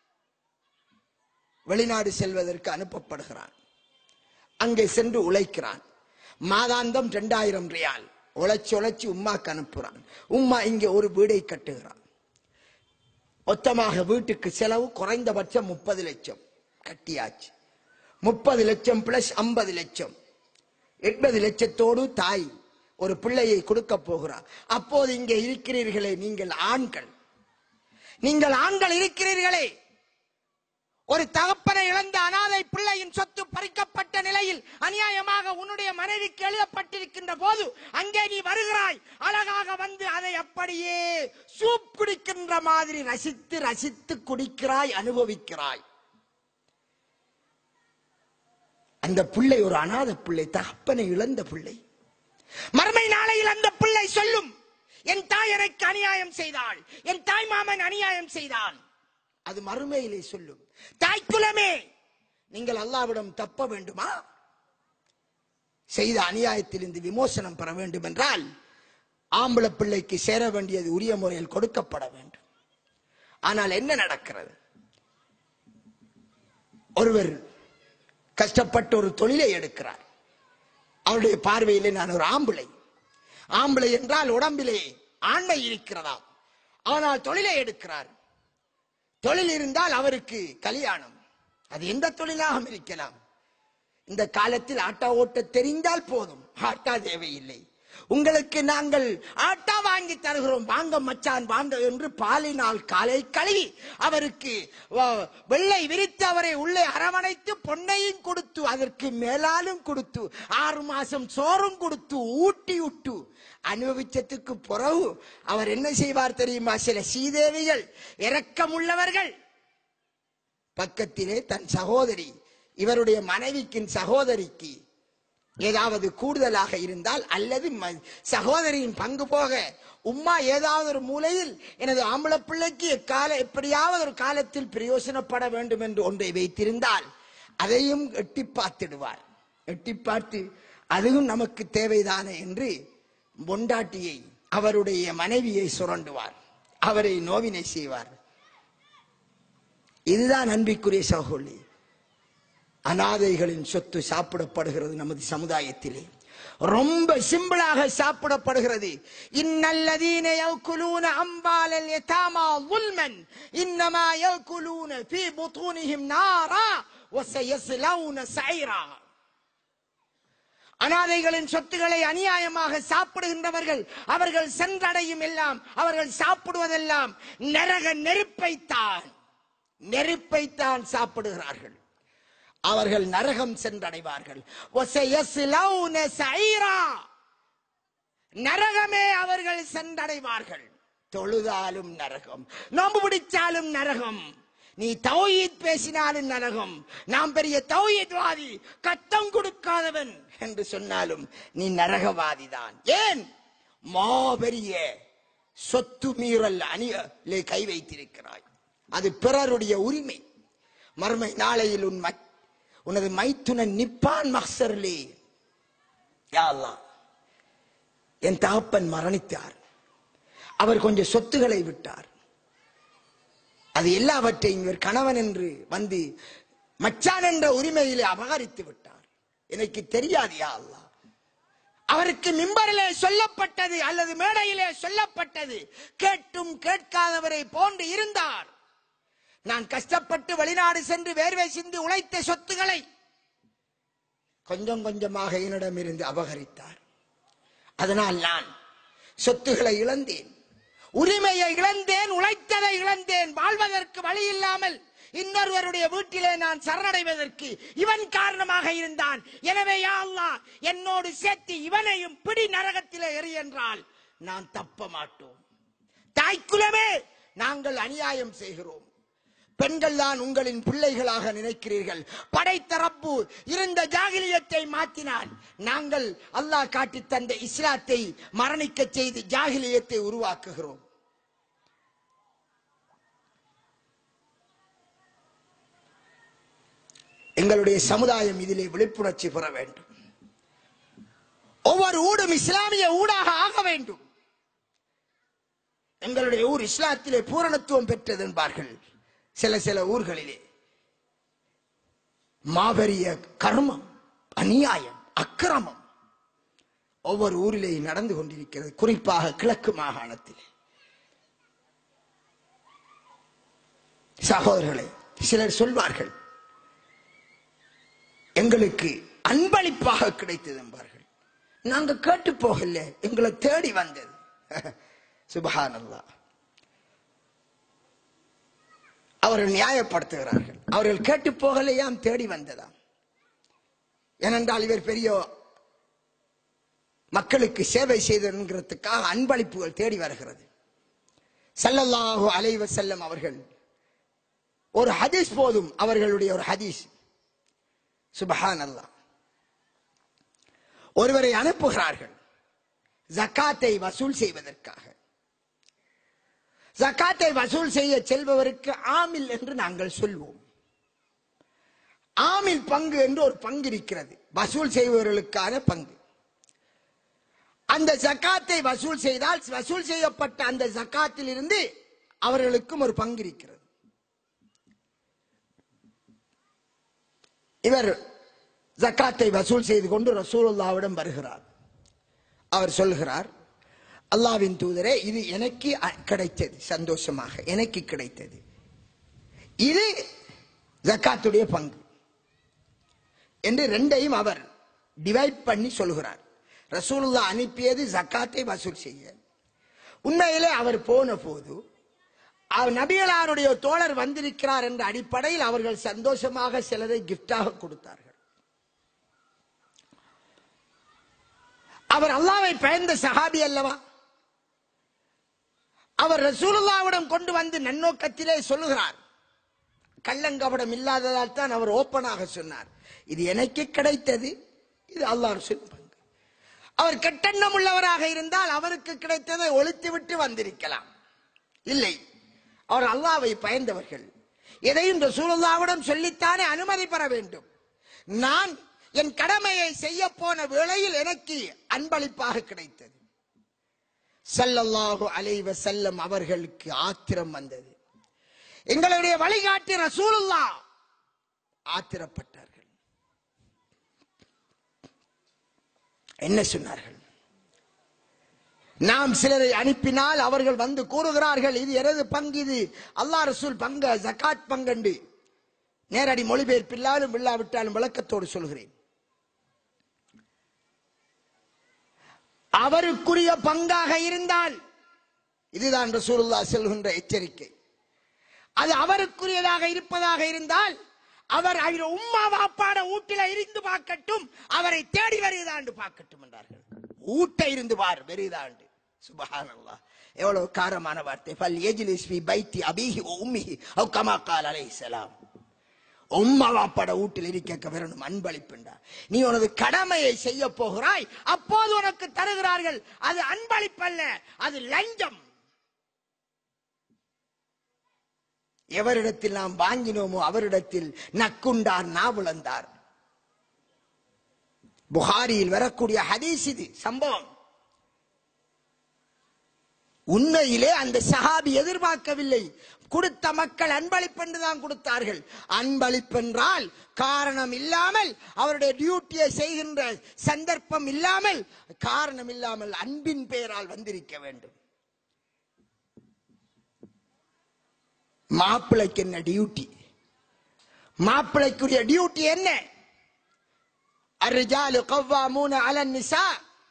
வெளிநாடு செல்வதற்கு அனுப்பப்படுகிறான் அங்கே சென்று உழைக்கிறான் மாதாந்தம் ரெண்டாயிரம் ரியால் உழைச்சு உழைச்சு உம்மாக்கு அனுப்புறான் உம்மா இங்க ஒரு வீடை கட்டுகிறான் மொத்தமாக வீட்டுக்கு செலவு குறைந்தபட்சம் முப்பது லட்சம் கட்டியாச்சு முப்பது லட்சம் பிளஸ் ஐம்பது லட்சம் எண்பது லட்சத்தோடு தாய் ஒரு பிள்ளையை கொடுக்க போகிறார் அப்போது இங்கே இருக்கிறீர்களே நீங்கள் ஆண்கள் நீங்கள் ஆண்கள் இருக்கிறீர்களே ஒரு தகப்பனை இழந்த அனாதை பிள்ளையின் சொத்து பறிக்கப்பட்ட நிலையில் அநியாயமாக உன்னுடைய மனைவிக்கு எழுதப்பட்டிருக்கின்ற போது அங்கே நீ வருகிறாய் அழகாக வந்து அதை அப்படியே சூப் குடிக்கின்ற மாதிரி ரசித்து ரசித்து குடிக்கிறாய் அனுபவிக்கிறாய் அந்த பிள்ளை ஒரு அனாதை பிள்ளை தகப்பனை இழந்த பிள்ளை மறுமை நாளையில் அந்த பிள்ளை சொல்லும் என் தாய் எனக்கு அநியாயம் செய்தாள் என் தாய் மாமன் அநியாயம் செய்தான் அது மறுமையிலே சொல்லும் தாய் குலமே நீங்கள் அல்லாவிடம் தப்ப வேண்டுமா செய்த அநியாயத்திலிருந்து விமோசனம் பெற வேண்டும் என்றால் ஆம்பளை பிள்ளைக்கு சேர வேண்டியது உரிய முறையில் கொடுக்கப்பட வேண்டும் ஆனால் என்ன நடக்கிறது ஒருவர் கஷ்டப்பட்டு ஒரு தொழிலை எடுக்கிறார் அவருடைய பார்வையிலே நான் ஒரு ஆம்பளை ஆம்பளை என்றால் உடம்பிலே ஆண்மை இருக்கிறதா ஆனால் தொழிலை எடுக்கிறார் தொழில் இருந்தால் அவருக்கு கல்யாணம் அது எந்த தொழிலாகவும் இருக்கலாம் இந்த காலத்தில் ஆட்டா ஓட்ட தெரிந்தால் போதும் ஆட்டா தேவையில்லை உங்களுக்கு நாங்கள் ஆட்டா வாங்கி தருகிறோம் வாங்க மச்சான் வாங்க என்று பாலினால் காலை கழுவி அவருக்கு வ- வெள்ளை விரித்து அவரை உள்ளே அரவணைத்து பொன்னையும் கொடுத்து அதற்கு மேலாலும் கொடுத்து ஆறு மாசம் சோறும் கொடுத்து ஊட்டி விட்டு அனுபவிச்சதுக்கு பிறகு அவர் என்ன செய்வார் தெரியுமா சில சீதேவிகள் இரக்கமுள்ளவர்கள் பக்கத்திலே தன் சகோதரி இவருடைய மனைவிக்கின் சகோதரிக்கு ஏதாவது கூடுதலாக இருந்தால் அல்லது ம- சகோதரியின் பங்கு போக உம்மா ஏதாவது ஒரு மூலையில் எனது ஆம்பளை பிள்ளைக்கு எக்கால எப்படியாவது ஒரு காலத்தில் பிரயோசனப்பட வேண்டும் என்று ஒன்றை வைத்திருந்தால் அதையும் எட்டி பார்த்திடுவார் எட்டி பார்த்து அதுவும் நமக்கு தேவைதானே என்று பொண்டாட்டியை அவருடைய மனைவியை சுரண்டுவார் அவரை நோவினை செய்வார் இதுதான் அன்பிற்குரிய சகோதரி அனாதைகளின் சொத்து சாப்பிடப்படுகிறது நமது சமுதாயத்திலே ரொம்ப சிம்பிளாக சாப்பிடப்படுகிறது இன்னல்லதீன யக்குலூன அம்பாலல் யதாமா ظلمًا இன்னமா யக்குலூன في بطونهم نارا وسيصلون سعيرا அனாதைகளின் சொத்துக்களை அநியாயமாக சாப்பிடுகின்றவர்கள் அவர்கள் சென்றடையும் எல்லாம் அவர்கள் சாப்பிடுவதெல்லாம் நரக நெருப்பைத்தான் நெருப்பைத்தான் சாப்பிடுகிறார்கள் அவர்கள் நரகம் சென்றடைவார்கள் وَسَيَصْلَوْنَ سَعِيرًا. நரகமே அவர்கள் சென்றடைவார்கள் தொழுதாலும் நரகம் நோம்பு பிடிச்சாலும் நரகம் நீ தௌஹீத் பேசினாலும் நரகம் நாம் பெரிய தௌஹீத்வாதி கத்தம் கொடுக்காதவன் என்று சொன்னாலும் நீ நரகவாதிதான் ஏன் மாபெரிய சொத்து மீறல் அணியிலே கை வைத்திருக்கிறாய் அது பிறருடைய உரிமை மறுமை நாளையில் உன் ம- உனது மைத்துனன் நிப்பான் மஹ்சர்லே யா அல்லாஹ் என் தகப்பன் மரணித்தார் அவர் கொஞ்சம் சொத்துக்களை விட்டார் அது எல்லாவற்றையும் இவர் கணவன் என்று வந்து மச்சான் என்ற உரிமையிலே அபகரித்து விட்டார் எனக்கு தெரியாது யா அல்லாஹ் அவருக்கு மிம்பரிலே சொல்லப்பட்டது அல்லது மேடையிலே சொல்லப்பட்டது கேட்டும் கேட்காதவரை போன்று இருந்தார் நான் கஷ்டப்பட்டு வெளிநாடு சென்று வேர்வை சிந்து உழைத்த சொத்துக்களை கொஞ்சம் கொஞ்சமாக என்னிடமிருந்து அபகரித்தார் அதனால் நான் சொத்துக்களை இழந்தேன் உரிமையை இழந்தேன் உழைத்ததை இழந்தேன் வாழ்வதற்கு வழி இல்லாமல் இன்னொருவருடைய வீட்டிலே நான் சரணடைவதற்கு இவன் காரணமாக இருந்தான் எனவே யா அல்லாஹ் என்னோடு சேர்த்து இவனையும் பிடி நரகத்திலே எறி என்றால் நான் தப்ப மாட்டோம் தாய்க்குலமே நாங்கள் அநியாயம் செய்கிறோம் பெண்கள் தான் உங்களின் பிள்ளைகளாக நினைக்கிறீர்கள் படைத்த ரப்பு இருந்த ஜாகிலியத்தை மாற்றினால் நாங்கள் அல்லாஹ் காட்டி தந்த இஸ்லாத்தை மரணிக்க செய்து ஜாகிலியத்தை உருவாக்குகிறோம் எங்களுடைய சமுதாயம் இதிலே விழிப்புணர்ச்சி பெற வேண்டும் ஒவ்வொரு ஊடும் இஸ்லாமிய ஊடாக ஆக வேண்டும் எங்களுடைய ஊர் இஸ்லாத்திலே பூரணத்துவம் பெற்றது என்பார்கள் சில சில ஊர்களிலே மாபெரிய கர்மம் அநியாயம் அக்கிரமம் ஒவ்வொரு ஊரிலே நடந்து கொண்டிருக்கிறது குறிப்பாக கிழக்கு மாகாணத்திலே சகோதரர்களே சிலர் சொல்வார்கள் எங்களுக்கு அன்பளிப்பாக கிடைத்தது என்பார்கள் நாங்க கேட்டு போகல எங்களை தேடி வந்தது சுபஹானல்லா அவர்கள் நியாயப்படுத்துகிறார்கள் அவர்கள் கேட்டு போகலையாம் தேடி வந்ததாம் ஏனென்றால் இவர் பெரிய மக்களுக்கு சேவை செய்ததுங்கிறதுக்காக அன்பளிப்புகள் தேடி வருகிறது ஸல்லல்லாஹு அலைஹி வஸல்லம் அவர்கள் ஒரு ஹதீஸ் போதும் அவர்களுடைய ஒரு ஹதீஸ் சுபஹான் அல்லாஹ் ஒருவரை அனுப்புகிறார்கள் ஜக்காத்தை வசூல் செய்வதற்காக ஜக்காத்தை வசூல் செய்ய செல்பவருக்கு ஆமில் என்று நாங்கள் சொல்வோம் ஆமில் பங்கு என்று ஒரு பங்கு இருக்கிறது வசூல் செய்பவர்களுக்கான பங்கு அந்த ஜக்காத்தை வசூல் செய்தால் வசூல் செய்யப்பட்ட அந்த ஜக்காத்தில் இருந்து அவர்களுக்கும் ஒரு பங்கு இருக்கிறது இவர் ஜக்காத்தை வசூல் செய்து கொண்டு ரசூலுல்லாவிடம் வருகிறார் அவர் சொல்கிறார் அல்லாவின் தூதரே இது எனக்கு அ- கிடைத்தது சந்தோஷமாக எனக்கு கிடைத்தது இது ஜக்காத்துடைய பங்கு என்று ரெண்டையும் அவர் டிவைட் பண்ணி சொல்கிறார் ரசூலுல்லா அனுப்பியது ஜக்காத்தை வசூல் செய்ய உண்மையிலே அவர் போன போது அவர் நபிகளாருடைய தோழர் வந்திருக்கிறார் என்ற அடிப்படையில் அவர்கள் சந்தோஷமாக சிலரை கிஃப்டாக கொடுத்தார்கள் அவர் அல்லாவை பயந்த சஹாபி அல்லவா அவர் ரசூலுல்லாவிடம் கொண்டு வந்து நன்னோக்கத்திலே சொல்லுகிறார் கள்ளங்கபடம் இல்லாததால் தான் அவர் ஓப்பனாக சொன்னார் இது எனக்கு கிடைத்தது இது அல்லாஹ் ரசூல் பங்கு அவர் கெட்டெண்ணம் உள்ளவராக இருந்தால் அவருக்கு கிடைத்ததை ஒழித்து விட்டு வந்திருக்கலாம் இல்லை அவர் அல்லாவை பயந்தவர்கள் எதையும் ரசூலுல்லாவிடம் சொல்லித்தானே அனுமதி பெற வேண்டும் நான் என் கடமையை செய்ய போன வேளையில் எனக்கு அன்பளிப்பாக கிடைத்தது ஸல்லல்லாஹு அலைஹி வஸல்லம் அவர்களுக்கு ஆத்திரம் வந்தது எங்களுடைய வழிகாட்டி ரசூலுல்லா ஆத்திரப்பட்டார்கள் என்ன சொன்னார்கள் நாம் சிலரை அனுப்பினால் அவர்கள் வந்து கூறுகிறார்கள் இது எனது பங்கு இது அல்லாஹ் ரசூல் பங்கு ஜகாத் பங்கண்டு நேரடி மொழிபெயர்ப்பில்லாலும் இல்லாவிட்டாலும் விளக்கத்தோடு சொல்கிறேன் அவருக்குரிய பங்காக இருந்தால் இதுதான் ரசூலுல்லா செல்கின்ற எச்சரிக்கை அது அவருக்குரியதாக இருப்பதாக இருந்தால் அவர் அவர் உம்மா வாப்பாட ஊட்டில இருந்து பார்க்கட்டும் அவரை தேடி வருகிறாண்டு பார்க்கட்டும் என்றார்கள் ஊட்ட இருந்து பார் வெறுதாண்டு சுபஹானல்லாஹ் எவ்வளவு காரமான வார்த்தை ஃபல் யஜ்லிஸ் ஃபி பைத்தி அபீஹி வ உம்மிஹி அவ் கமா கால் அலைஹிஸ்ஸலாம் உம்மா வாப்பாட வீட்டில் இருக்க வரணும் அன்பளிப்புண்டா நீ உனது கடமையை செய்ய போகிறாய் அப்போது உனக்கு தருகிறார்கள் அது அன்பளிப்பல்ல அது லஞ்சம் எவரிடத்தில் நாம் வாங்கினோமோ அவரிடத்தில் நக்குண்டார் நாவுளந்தார் புகாரியில் வரக்கூடிய ஹதீஸ் இது சம்பவம் உண்மையிலே அந்த சஹாபி எதிர்பார்க்கவில்லை கொடுத்த மக்கள் அன்பளிப்பென்று தான் கொடுத்தார்கள் அன்பளிப்பென்றால் காரணம் இல்லாமல் அவருடைய டியூட்டியை செய்கின்ற சந்தர்ப்பம் இல்லாமல் காரணம் இல்லாமல் அன்பின் பெயரால் வந்திருக்க வேண்டும் மாப்பிளைக்கு என்ன டியூட்டி மாப்பிளைக்குரிய டியூட்டி என்ன அர்ரிஜாலு கவ்வாமூன அலன் நிசா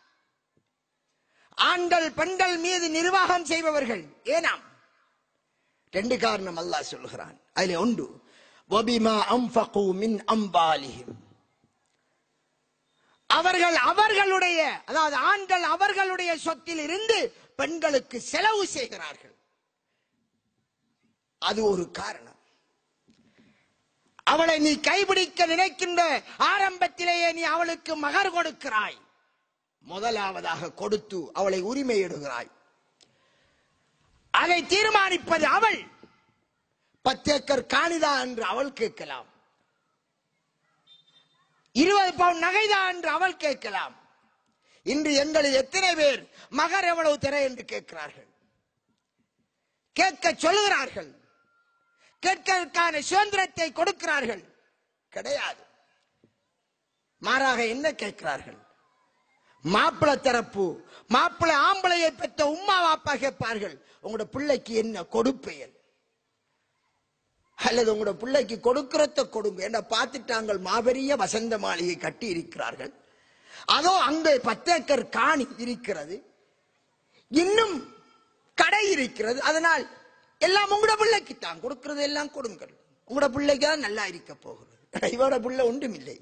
ஆண்கள் பெண்கள் மீது நிர்வாகம் செய்பவர்கள் ஏனாம் ரெண்டு காரணம் அல்லாஹ் சொல்கிறான் அதுல உண்டு வபிமா அம்ஃபகு மின் அம்பாலிஹிம் அவர்கள் அவர்களுடைய அதாவது ஆண்கள் அவர்களுடைய சொத்தில் இருந்து பெண்களுக்கு செலவு செய்கிறார்கள் அது ஒரு காரணம் அவளை நீ கைபிடிக்க நினைக்கின்ற ஆரம்பத்திலேயே நீ அவளுக்கு மகர் கொடுக்கிறாய் முதலாவதாக கொடுத்து அவளை உரிமையிடுகிறாய் அதை தீர்மானிப்பது அவள் பத்து ஏக்கர் காணிதா என்று அவள் கேட்கலாம் இருபது பவுன் நகைதா என்று அவள் கேட்கலாம் இன்று எங்களில் எத்தனை பேர் மகர் எவ்வளவு திரை என்று கேட்கிறார்கள் கேட்க சொல்லுகிறார்கள் கேட்கறதுக்கான சுதந்திரத்தை கொடுக்கிறார்கள் கிடையாது மாறாக என்ன கேட்கிறார்கள் மாப்பிள்ளை தரப்பு மாப்பிள்ளை ஆம்பளையை பெற்ற உம்மா வாப்பா கேட்பார்கள் உங்களோட பிள்ளைக்கு என்ன கொடுப்பெயல் அல்லது உங்களோட பிள்ளைக்கு கொடுக்கிறத கொடுங்க என்ன பார்த்துட்டாங்கள் மாபெரிய வசந்த மாளிகை கட்டி இருக்கிறார்கள் அதோ அங்கே பத்தேக்கர் காணி இருக்கிறது இன்னும் கடை இருக்கிறது அதனால் எல்லாம் உங்களோட பிள்ளைக்கு தான் கொடுக்கிறது எல்லாம் கொடுங்கள் உங்களோட பிள்ளைக்கு தான் நல்லா இருக்க போகிறது இவரோட பிள்ளை ஒன்றும் இல்லை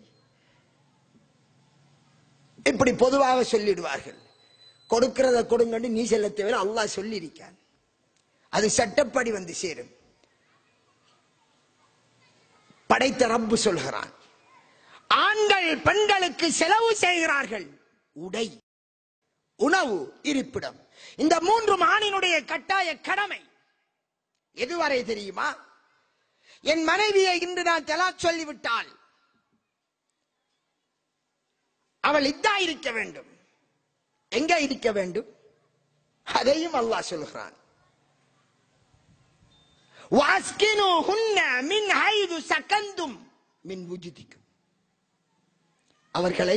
இப்படி பொதுவாக சொல்லிடுவார்கள் கொடுக்கிறத கொடுங்கன்னு நீ செல்ல தவிர அல்லாஹ் சொல்லியிருக்கான் அது சட்டப்படி வந்து சேரும் படைத்த ரப்பு சொல்கிறான் ஆண்கள் பெண்களுக்கு செலவு செய்கிறார்கள் உடை உணவு இருப்பிடம் இந்த மூன்று ஆணினுடைய கட்டாய கடமை எதுவரை தெரியுமா என் மனைவியை இன்று நான் தலாக் சொல்லிவிட்டால் அவள் இதா இருக்க வேண்டும் எங்க இருக்க வேண்டும் அதையும் அல்லாஹ் சொல்கிறான் வாஸ்கினுஹுன்ன மின் ஹைது சகந்தும் மின் உஜுதிக்கும் அவர்களை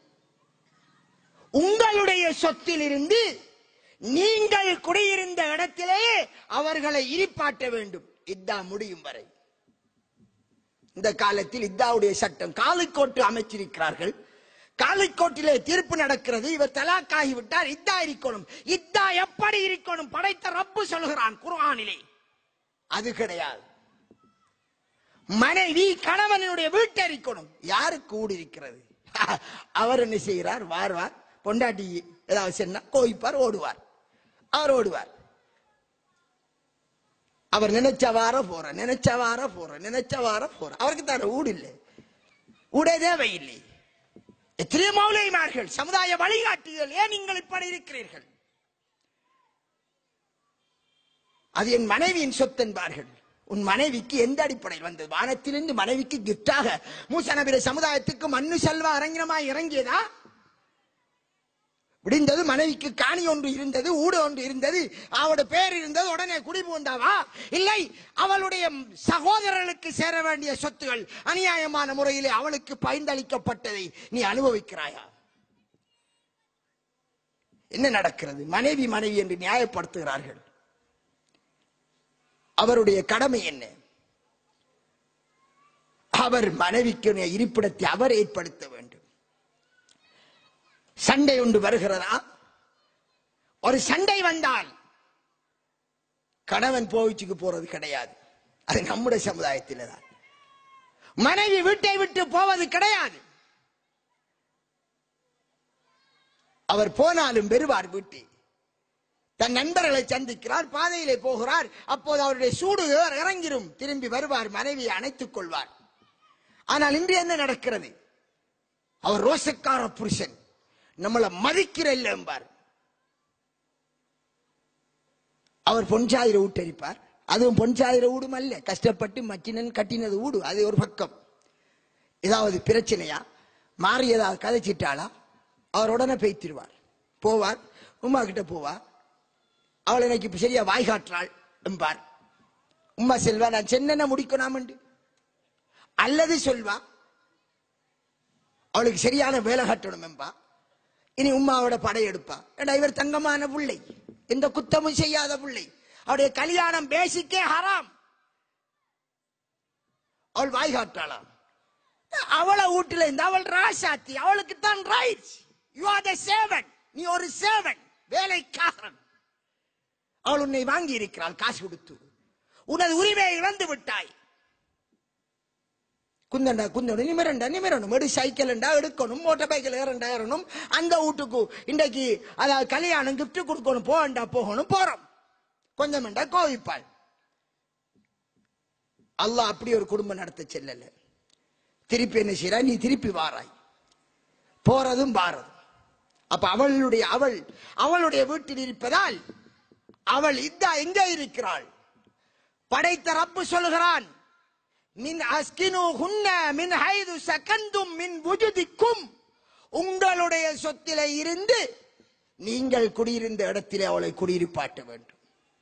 உங்களுடைய சொத்திலிருந்து நீங்கள் குடியிருந்த இடத்திலேயே அவர்களை இரிப்பாட்ட வேண்டும் இதா முடியும் வரை இந்த காலத்தில் இத்தாவுடைய சட்டம் காலிக்கோட்டு அமைச்சிருக்கிறார்கள் காலிக்கோட்டிலே தீர்ப்பு நடக்கிறது இவர் தலாக்காகி விட்டார் இத்தா இருக்கணும் இத்தா எப்படி இருக்கணும் படைத்த ரப்பு சொல்கிறான் குர்ஆனிலே அது கிடையாது மனைவி கணவனுடைய வீட்டை இருக்கணும் யாருக்கு ஊடி இருக்கிறது அவர் என்ன செய்கிறார் வார்வார் பொண்டாட்டி ஏதாவது சொன்னா கோவிப்பார் ஓடுவார் அவர் ஓடுவார் அவர் நினைச்சவார போற நினைச்சவார போற நினைச்சவார போற அவருக்கு தான ஊடு இல்லை ஊடே தேவையில்லை எத்தனையோ மௌலைமார்கள் சமுதாய வழிகாட்டிகள் ஏன் நீங்கள் இப்படி இருக்கிறீர்கள் அது என் மனைவியின் சொத்து என்பார்கள் உன் மனைவிக்கு எந்த அடிப்படையில் வந்தது வானத்திலிருந்து மனைவிக்கு கிஃப்டாக மூசா நபிர சமுதாயத்துக்கு மண்ணு செல்வா அரங்கினமாய் இறங்கியதா விடிந்தது மனைவிக்கு காணி ஒன்று இருந்தது ஊடு ஒன்று இருந்தது அவளோட பேர் இருந்தது உடனே குடி புகுந்தாவா இல்லை அவளுடைய சகோதரர்களுக்கு சேர வேண்டிய சொத்துகள் அநியாயமான முறையிலே அவளுக்கு பயந்தளிக்கப்பட்டதை நீ அனுபவிக்கிறாயா என்ன நடக்கிறது மனைவி மனைவி என்று நியாயப்படுத்துகிறார்கள் அவருடைய கடமை என்ன அவர் மனைவிக்கு இருப்பிடத்தை அவர் ஏற்படுத்த வேண்டும் சண்டை ஒன்று வருகிறதா ஒரு சண்டை வந்தால் கணவன் போயிச்சுக்கு போறது கிடையாது அது நம்முடைய சமுதாயத்தில் தான் மனைவி வீட்டை விட்டு போவது கிடையாது அவர் போனாலும் பெறுவார் வீட்டை தன் நண்பர்களை சந்திக்கிறார் பாதையிலே போகிறார் அப்போது அவருடைய சூடு இற- இறங்கிரும் திரும்பி வருவார் மனைவியை அணைத்துக் கொள்வார் ஆனால் இன்று என்ன நடக்கிறது அவர் ரோசக்கார புருஷன் நம்மளை மதிக்கிற இல்ல என்பார் அவர் பொன்சாயிர ஊட்டரிப்பார் அதுவும் பொன்சாயிர ஊடும் அல்ல கஷ்டப்பட்டு மச்சினன் கட்டினது ஊடு அது ஒரு பக்கம் ஏதாவது பிரச்சனையா மாறி ஏதாவது கதைச்சிட்டாளா அவர் உடனே பேய்த்திருவார் போவார் உமா கிட்ட போவார் அவள் எனக்கு இப்ப சரியா வாய் காட்டுறாள் என்பார் உம்மா செல்வா நான் சென்ன முடிக்கணும் அல்லது சொல்வா அவளுக்கு சரியான வேலை கட்டணும் என்பா இனி உம்மாவோட படையெடுப்பா ஏண்டா இவர் தங்கமான பிள்ளை எந்த குத்தமும் செய்யாத பிள்ளை அவருடைய கல்யாணம் பேசிக்கே ஹராம் அவள் வாய் காட்டாளாம் அவளை வீட்டுல இருந்து அவள் ராசாத்தி அவளுக்கு தான் rights you are the seven நீ ஒரு சேவன் வேலைக்காரன் அவள் உன்னை வாங்கி இருக்கிறாள் காசு கொடுத்து உனது உரிமையை இழந்து விட்டாய் குந்தண்டா குந்தணும் நிமிரண்டா நிமிரணும் எடு சைக்கிள்ண்டா எடுக்கணும் மோட்டார் பைக்கில் ஏறண்டா ஏறணும் அந்த வீட்டுக்கு இன்றைக்கு அதாவது கல்யாணம் gift கொடுக்கணும் போகண்டா போகணும் போறோம் கொஞ்சம் வேண்டா கோவிப்பாள் அல்லாஹ் அப்படி ஒரு குடும்பம் நடத்த செல்லல திருப்பி என்ன செய்யறா நீ திருப்பி வாராய் போறதும் வாரதும் அப்ப அவளுடைய அவள் அவளுடைய வீட்டில் இருப்பதால் அவள் இதா எங்கே இருக்கிறாள் படைத்த ரப்பு சொல்கிறான் மின் அஸ்கினு ஹுன்ன மின் ஹைது சகந்தும் மின் புஜுதிக்கும் உங்களுடைய சொத்திலே இருந்து நீங்கள் குடியிருந்த இடத்திலே அவளை குடியிருப்பாட்ட வேண்டும்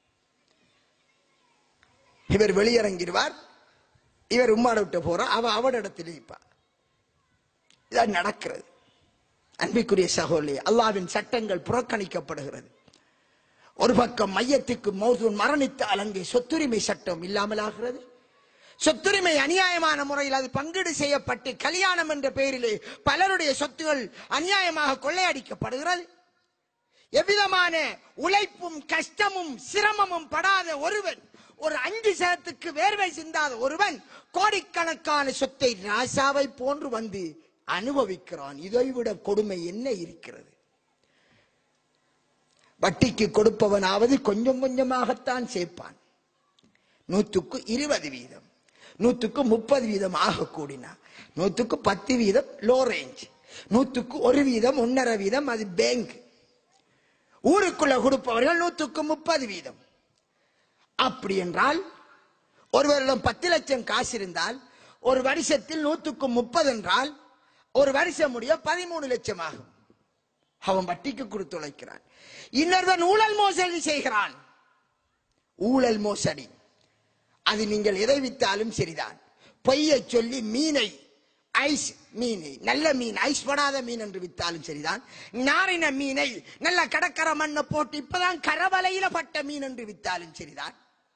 இவர் வெளியிறங்கிடுவார் இவர் உம்மாட விட்டு போறார் அவ அவட இடத்தில் இருப்பார் இதான் நடக்கிறது அன்பிற்குரிய சகோதரி அல்லாவின் சட்டங்கள் புறக்கணிக்கப்படுகிறது ஒரு பக்கம் மையத்துக்கு மௌசூன் மரணித்தால் அங்கே சொத்துரிமை சட்டம் இல்லாமலாகிறது சொத்துரிமை அநியாயமான முறையில் அது பங்கீடு செய்யப்பட்டு கல்யாணம் என்ற பெயரிலே பலருடைய சொத்துகள் அநியாயமாக கொள்ளையடிக்கப்படுகிறது எவ்விதமான உழைப்பும் கஷ்டமும் சிரமமும் படாத ஒருவன் ஒரு அஞ்சு சதத்துக்கு வேர்வை சிந்தாத ஒருவன் கோடிக்கணக்கான சொத்தை ராசாவை போன்று வந்து அனுபவிக்கிறான் இதைவிட கொடுமை என்ன இருக்கிறது வட்டிக்கு கொடுப்பவனாவது கொஞ்சம் கொஞ்சமாகத்தான் சேர்ப்பான் நூற்றுக்கு இருபது வீதம் நூற்றுக்கு முப்பது வீதம் ஆக கூடினா நூற்றுக்கு பத்து வீதம் லோ ரேஞ்ச் நூற்றுக்கு ஒரு வீதம் ஒன்னரை வீதம் அது பேங்க் ஊருக்குள்ள கொடுப்பவர்கள் நூற்றுக்கு முப்பது வீதம் அப்படி என்றால் ஒருவரிடம் பத்து லட்சம் காசு இருந்தால் ஒரு வருஷத்தில் நூற்றுக்கு முப்பது என்றால் ஒரு வருஷம் முடிய பதிமூணு லட்சம் ஆகும் அவன் வட்டிக்கு கொடுத்து உழைக்கிறான் இன்னொருவன் ஊழல் மோசடி செய்கிறான் ஊழல் மோசடி அது நீங்கள் எதை வித்தாலும் சரிதான் பொய்யை சொல்லி மீனை ஐஸ் மீன் நல்ல மீன் ஐஸ் படாத மீன் என்று வித்தாலும் சரிதான் நாரின மீனை நல்ல கடற்கரை மண்ணை போட்டு இப்பதான் கரவலையில பட்ட மீன் என்று வித்தாலும் சரிதான்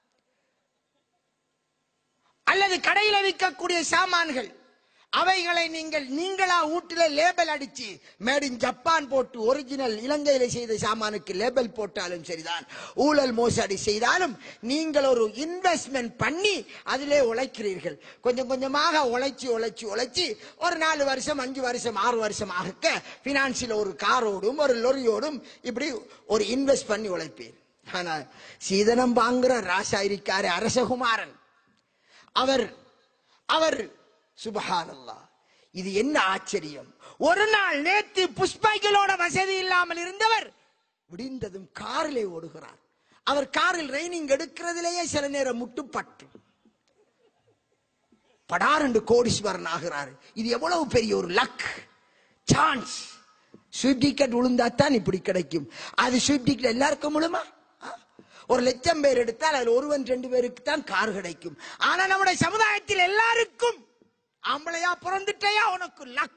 அல்லது கடையில விற்கக்கூடிய சாமான்கள் அவைகளை நீங்கள் நீங்களா வீட்டில லேபல் அடிச்சு மேட் இன் ஜப்பான் போட்டு ஒரிஜினல் இலங்கையில செய்த சாமானுக்கு லேபல் போட்டாலும் சரிதான் ஊழல் மோசடி செய்தாலும் நீங்கள் ஒரு இன்வெஸ்ட்மெண்ட் பண்ணி அதிலே உழைக்கிறீர்கள் கொஞ்சம் கொஞ்சமாக உழைச்சி உழைச்சி உழைச்சி ஒரு நாலு வருஷம் அஞ்சு வருஷம் ஆறு வருஷம் ஆக பினான்சியல் ஒரு காரோடும் ஒரு லொரியோடும் இப்படி ஒரு இன்வெஸ்ட் பண்ணி உழைப்பீர் ஆனா சீதனம் வாங்குற ராசா இருக்காரு அரசகுமாரன் அவர் அவர் சுபஹானல்லா இது என்ன ஆச்சரியம் ஒரு நாள் நேத்து புஷ்பைகளோட வசதி இல்லாமல் இருந்தவர் விடிந்ததும் காரிலே ஓடுகிறார் அவர் காரில் ரெய்னிங் எடுக்கிறதிலேயே சில நேரம் முட்டுப்பட்டு படாரெண்டு கோடீஸ்வரன் ஆகிறார் இது எவ்வளவு பெரிய ஒரு லக் சான்ஸ் ஸ்வீப் டிக்கெட் விழுந்தாத்தான் இப்படி கிடைக்கும் அது ஸ்வீப் டிக்கெட் எல்லாருக்கும் விழுமா ஆ? ஒரு லட்சம் பேர் எடுத்தால் அதுல ஒருவன் ரெண்டு பேருக்கு தான் கார் கிடைக்கும் ஆனா நம்முடைய சமுதாயத்தில் எல்லாருக்கும் ஆம்பளையா பிறந்துட்டேயா உனக்கு லக்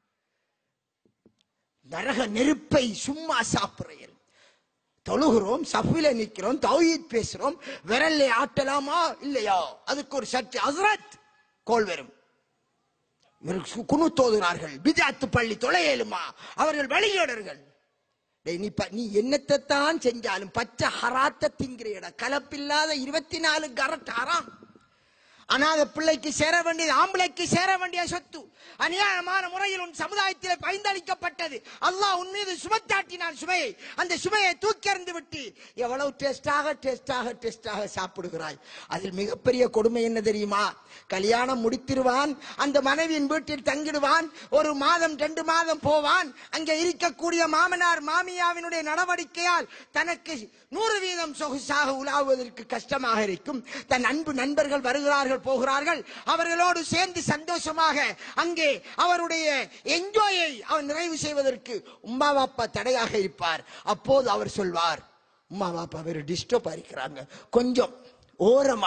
நரக நெருப்பை சும்மா சாப்பிடுறேன் தொழுகிறோம் சஃபில நிக்கிறோம் தௌஹீத் பேசுறோம் விரல்ல ஆட்டலாமா இல்லையா அதுக்கு ஒரு சர்ச்சை ஹஸ்ரத் கோல் வரும் இவர்கள் குணு தோதுனார்கள் பிஜாத்து பள்ளி தொலையலுமா அவர்கள் வழிகேடர்கள் டேய், நீ ப- நீ என்னத்தை தான் செஞ்சாலும் பச்சை ஹராத்த திங்கிறீட கலப்பில்லாத இருபத்தி நாலு கரட் ஹராம் அனாத பிள்ளைக்கு சேர வேண்டியது ஆம்பளைக்கு சேர வேண்டிய சொத்து அநியாயமான முறையில் உன் சமுதாயத்தில் பைந்தளிக்கப்பட்டது அல்லாஹ் உன் மீது சுமத்தாட்டினான் சுமையை அந்த சுமையை தூக்கி எறிந்து விட்டு எவ்வளவு டேஸ்டாக டேஸ்டாக டேஸ்டாக சாப்பிடுகிறாய் அதில் மிகப்பெரிய கொடுமை என்ன தெரியுமா கல்யாணம் முடித்திருவான் அந்த மனைவியின் வீட்டில் தங்கிடுவான் ஒரு மாதம் ரெண்டு மாதம் போவான் அங்கே இருக்கக்கூடிய மாமனார் மாமியாவினுடைய நடவடிக்கையால் தனக்கு நூறு வீதம் சொகுசாக உலாவுவதற்கு கஷ்டமாக இருக்கும் தன் அன்பு நண்பர்கள் வருகிறார்கள் போகிறார்கள் அவர்களோடு சேர்ந்து சந்தோஷமாக அங்கே அவருடைய என்ஜாயை அவர் நிறைவு செய்வதற்கு உம்மா பாப்பா தடையாக இருப்பார் அப்போது அவர் சொல்வார் உம்மா பாப்பா வேறு டிஸ்டர்ப் இருக்கிறாங்க கொஞ்சம் ஓரமா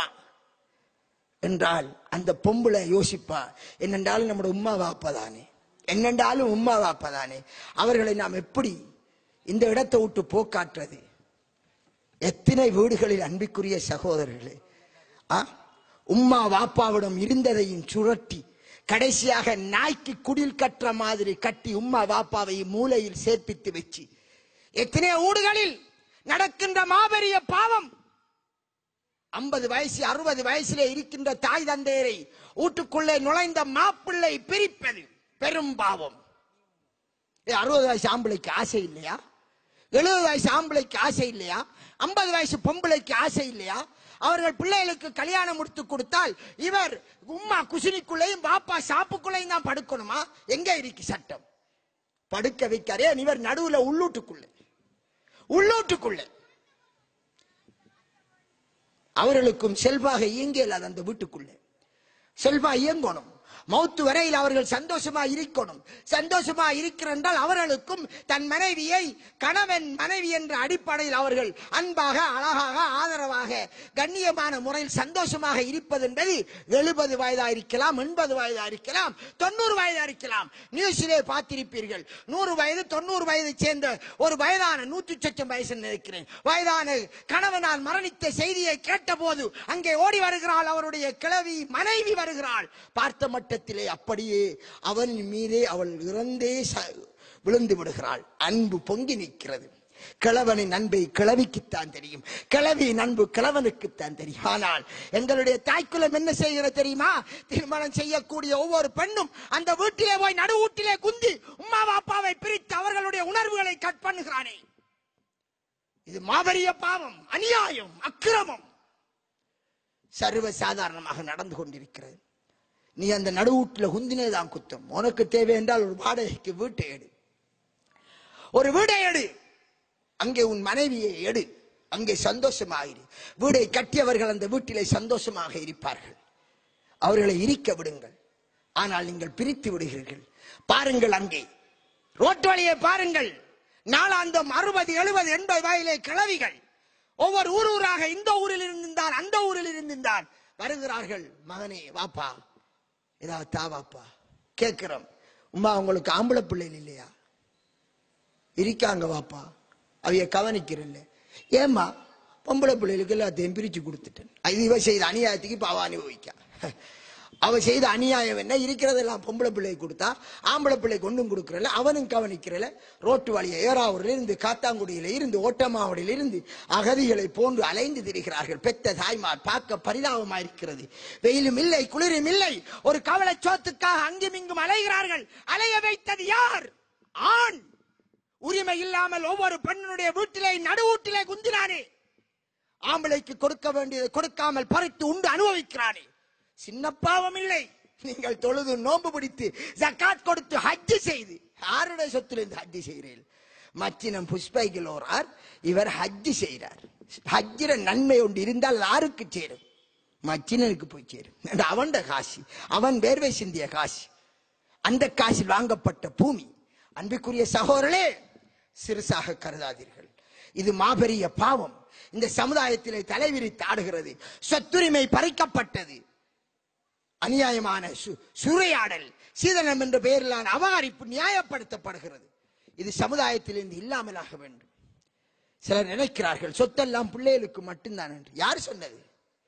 என்றால் அந்த பொம்பளை யோசிப்பா என்னென்றாலும் நம்முடைய உம்மா வாப்பா தானே என்னென்றாலும் உம்மா வாப்பா தானே அவர்களை நாம் எப்படி இந்த இடத்தை விட்டு போக்காற்றுறது எத்தனை வீடுகளில் அன்பிற்குரிய சகோதரர்களே ஆ? உம்மா வாப்பாவிடம் இருந்ததையும் சுழட்டி கடைசியாக நாய்க்கு குடில் கட்டுற மாதிரி கட்டி உம்மா வாப்பாவை மூலையில் சேர்ப்பித்து வச்சு எத்தனை ஊடுகளில் நடக்கின்ற மாபெரிய பாவம் ஐம்பது வயசு அறுபது வயசிலே இருக்கின்ற தாய் தந்தையரை வீட்டுக்குள்ளே நுழைந்த மாப்பிள்ளை பிரிப்பது பெரும் பாவம் ஏ, அறுபது வயசு ஆம்பளைக்கு ஆசை இல்லையா எழுபது வயசு ஆம்பளைக்கு ஆசை இல்லையா ஐம்பது வயசு பொம்பளைக்கு ஆசை இல்லையா அவர்கள் பிள்ளைகளுக்கு கல்யாணம் முடித்து கொடுத்தால் இவர் உம்மா குசினிக்குள்ளேயும் பாப்பா சாப்புக்குள்ளேயும் தான் படுக்கணுமா எங்க இருக்கு சட்டம் படுக்க வைக்காரே இவர் நடுவுல உள்ளூட்டுக்குள்ளே உள்ளூட்டுக்குள்ளே அவர்களுக்கும் செல்வாக இயங்கியல் அந்த வீட்டுக்குள்ளே செல்வா இயங்கணும் மௌத்து வரையில் அவர்கள் சந்தோஷமா இருக்கணும் சந்தோஷமா இருக்கிறால் அவர்களுக்கும் தன் மனைவியை கணவன் மனைவி என்ற அடிப்படையில் அவர்கள் அன்பாக அழகாக ஆதரவாக கண்ணியமான முறையில் சந்தோஷமாக இருப்பது என்பது எழுபது வயதா இருக்கலாம் எண்பது வயதா இருக்கலாம் தொண்ணூறு வயதா இருக்கலாம் நியூஸிலே பார்த்திருப்பீர்கள் நூறு வயது தொண்ணூறு வயதை சேர்ந்த ஒரு வயதான நூற்றி சொச்சம் வயசு நினைக்கிறேன் வயதான கணவனால் மரணித்த செய்தியை கேட்டபோது அங்கே ஓடி வருகிறாள் அவருடைய கிழவி மனைவி வருகிறாள் பார்த்த மட்டத்திலே அப்படியே அவன் மீதே அவள் இறந்தே ச- விழுந்து விடுகிறாள் அன்பு பொங்கி நிற்கிறது கிழவனின் அன்பை கிழவிக்குத்தான் தெரியும் கிழவியின் அன்பு கிழவனுக்குத்தான் தெரியும் ஆனால் எங்களுடைய தாய்க்குலம் என்ன செய்கிறது தெரியுமா திருமணம் செய்யக்கூடிய ஒவ்வொரு பெண்ணும் அந்த வீட்டிலே போய் நடு வீட்டிலே குந்தி உம்மா அப்பாவை பிரித்து அவர்களுடைய உணர்வுகளை கட் பண்ணுகிறானே இது மாபெரிய பாவம் அநியாயம் அக்கிரமம் சர்வ சாதாரணமாக நடந்து கொண்டிருக்கிறது நீ அந்த நடுவூட்டில் குந்தினேதான் குத்தம் உனக்கு தேவை என்றால் ஒரு வாடகைக்கு வீட்டை எடு ஒரு வீடை எடு அங்கே உன் மனைவியை எடு அங்கே சந்தோஷமாயிரு வீடை கட்டியவர்கள் அந்த வீட்டிலே சந்தோஷமாக இருப்பார்கள் அவர்களை இருக்க விடுங்கள் ஆனால் நீங்கள் பிரித்து விடுகிறீர்கள் பாருங்கள் அங்கே ரோட்டு வழியை பாருங்கள் நாளாந்தம் அறுபது எழுபது எண்பது வயதிலே கிழவிகள் ஒவ்வொரு ஊர் ஊராக இந்த ஊரில் இருந்திருந்தான் அந்த ஊரில் இருந்திருந்தான் வருகிறார்கள் மகனே வாப்பா ஏதாவது தா வாப்பா கேட்கிறோம் உமா உங்களுக்கு ஆம்பளை பிள்ளைகள் இல்லையா இருக்காங்க வாப்பா அவைய கவனிக்கிறல்ல ஏம்மா பொம்பளை பிள்ளைகளுக்கு எல்லாத்தையும் பிரிச்சு கொடுத்துட்டேன் அது இவ செய்த அநியாயத்துக்கு இப்ப அவ அனுபவிக்க அவ செய்த அநியாயம் என்ன இருக்கிறதெல்லாம் பொம்பளை பிள்ளை கொடுத்தா ஆம்பளை பிள்ளை கொண்டும் கொடுக்கறல அவனும் கவனிக்கிறல ரோட்டு வழியை ஏறாவூரில் இருந்து காத்தாங்குடியில இருந்து ஓட்டமாவடியில இருந்து அகதிகளை போன்று அலைந்து திரிகிறார்கள் பெத்த தாய்மார் பார்க்க பரிதாபமா இருக்கிறது வெயிலும் இல்லை குளிரும் இல்லை ஒரு கவலை சோத்துக்காக அங்கும் இங்கும் அலைகிறார்கள் அலைய வைத்தது யார் ஆண் உரிமை இல்லாமல் ஒவ்வொரு பெண்ணுடைய வீட்டிலே நடுவூட்டிலே குந்தினானே ஆம்பளைக்கு கொடுக்க வேண்டியதை கொடுக்காமல் பறித்து உண்டு அனுபவிக்கிறானே சின்ன பாவம் இல்லை நீங்கள் தொழுது நோன்பு பிடித்து ஜக்காத் கொடுத்து ஹஜ்ஜி செய்து யாருடைய சொத்திலிருந்து ஹஜ்ஜி செய்கிறீர்கள் மச்சினம் புஷ்பைகிலோரார் இவர் ஹஜ்ஜி செய்கிறார் ஹஜ்ஜிர நன்மை ஒன்று இருந்தால் யாருக்கு சேரும் மச்சினனுக்கு போய் சேரும் அது அவன்ட காசி அவன் வேர்வை சிந்திய காசி அந்த காசில் வாங்கப்பட்ட பூமி அன்புக்குரிய சகோதரர்களே சிறுசாக கருதாதீர்கள் இது மாபெரிய பாவம் இந்த சமுதாயத்திலே தலைவிரித்து ஆடுகிறது சொத்துரிமை பறிக்கப்பட்டது அநியாயமான சு- சூறையாடல் சீதனம் என்ற பெயரிலான அபகரிப்பு நியாயப்படுத்தப்படுகிறது இது சமுதாயத்திலிருந்து இல்லாமலாக வேண்டும் சிலர் நினைக்கிறார்கள் சொத்தெல்லாம் பிள்ளைகளுக்கு மட்டும்தான் என்று யார் சொன்னது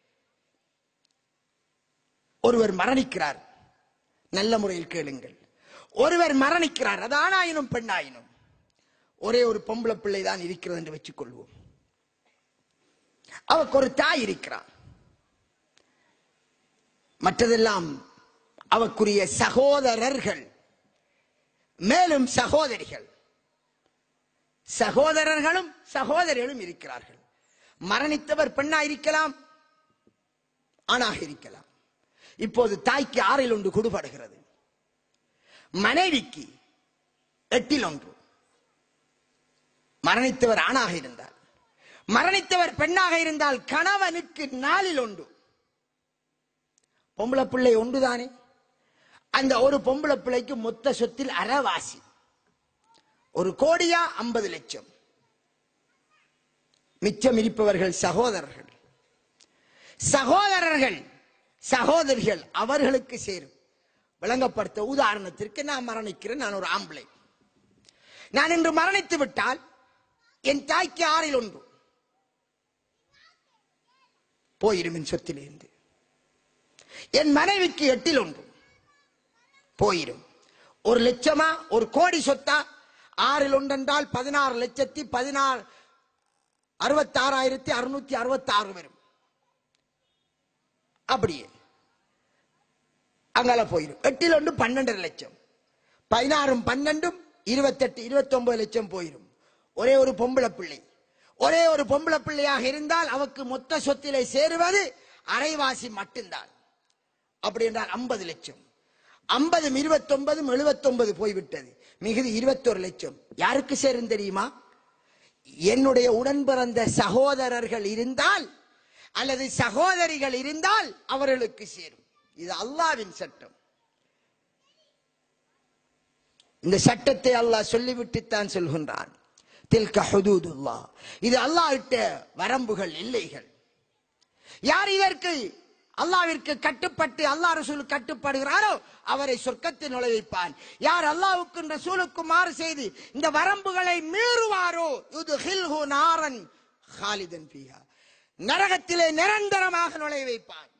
ஒருவர் மரணிக்கிறார் நல்ல முறையில் கேளுங்கள் ஒருவர் மரணிக்கிறார் அது ஆணாயினும் பெண்ணாயினும் ஒரே ஒரு பொம்பளை பிள்ளை தான் இருக்கிறது என்று வச்சுக் கொள்வோம் அவருக்கு ஒரு தாய் இருக்கிறார் மற்றதெல்லாம் அவக்குரிய சகோதரர்கள் மேலும் சகோதரிகள் சகோதரர்களும் சகோதரிகளும் இருக்கிறார்கள் மரணித்தவர் பெண்ணா இருக்கலாம் ஆணாக இருக்கலாம் இப்போது தாய்க்கு ஆறில் ஒன்று கொடுபடுகிறது மனைவிக்கு எட்டில் ஒன்று மரணித்தவர் ஆணாக இருந்தால் மரணித்தவர் பெண்ணாக இருந்தால் கணவனுக்கு நாளில் ஒன்று பொம்பளை பிள்ளை ஒன்றுதானே அந்த ஒரு பொம்பளை பிள்ளைக்கு மொத்த சொத்தில் அறவாசி ஒரு கோடியா ஐம்பது லட்சம் மிச்சம் இருப்பவர்கள் சகோதரர்கள் சகோதரர்கள் சகோதரிகள் அவர்களுக்கு சேரும் விளங்கப்படுத்த உதாரணத்திற்கு நான் மரணிக்கிறேன் நான் ஒரு ஆம்பளை நான் இன்று மரணித்து விட்டால் என் தாய்க்கு ஆறில் ஒன்று போயிடும் என் சொத்திலிருந்து என் மனைவிக்கு எட்டில் ஒன்று போயிடும் ஒரு லட்சமா ஒரு கோடி சொத்தா ஆறில் ஒன்று என்றால் பதினாறு லட்சத்தி பதினாறு அறுபத்தாறாயிரத்தி அறுநூத்தி அறுபத்தி ஆறு வரும் அப்படியே அங்கால போயிடும் எட்டில் ஒன்று பன்னெண்டரை லட்சம் பதினாறும் பன்னெண்டும் இருபத்தெட்டு இருபத்தி ஒன்பது லட்சம் போயிடும் ஒரே ஒரு பொம்பளை பிள்ளை ஒரே ஒரு பொம்பளை பிள்ளையாக இருந்தால் அவக்கு மொத்த சொத்திலே சேருவது அரைவாசி மட்டும்தான் அப்படி என்றால் ஐம்பது லட்சம் ஐம்பதும் இருபத்தி ஒன்பதும் எழுபத்தி ஒன்பது போய்விட்டது மிகுதி இருபத்தொரு லட்சம் யாருக்கு சேரும் தெரியுமா என்னுடைய உடன் பிறந்த சகோதரர்கள் இருந்தால் அல்லது சகோதரிகள் இருந்தால் அவர்களுக்கு சேரும் இது அல்லாவின் சட்டம் இந்த சட்டத்தை அல்லாஹ் சொல்லிவிட்டுத்தான் சொல்கின்றான் தில்க ஹுதூதுல்லா இது அல்லாஹ் இட்ட வரம்புகள் எல்லைகள் யார் இதற்கு அல்லாவிற்கு கட்டுப்பட்டு அல்லாஹ் ரசூல் கட்டுப்படுகிறாரோ அவரை சொர்க்கத்தில் நுழைவிப்பான் யார் அல்லாஹ்வுக்கும் ரசூலுக்கும் மாறு செய்து இந்த வரம்புகளை மீறுவாரோ யுதுஹில்ஹு நாரன் ஹாலிதன் ஃபீஹா நரகத்திலே நிரந்தரமாக நுழைய வைப்பான்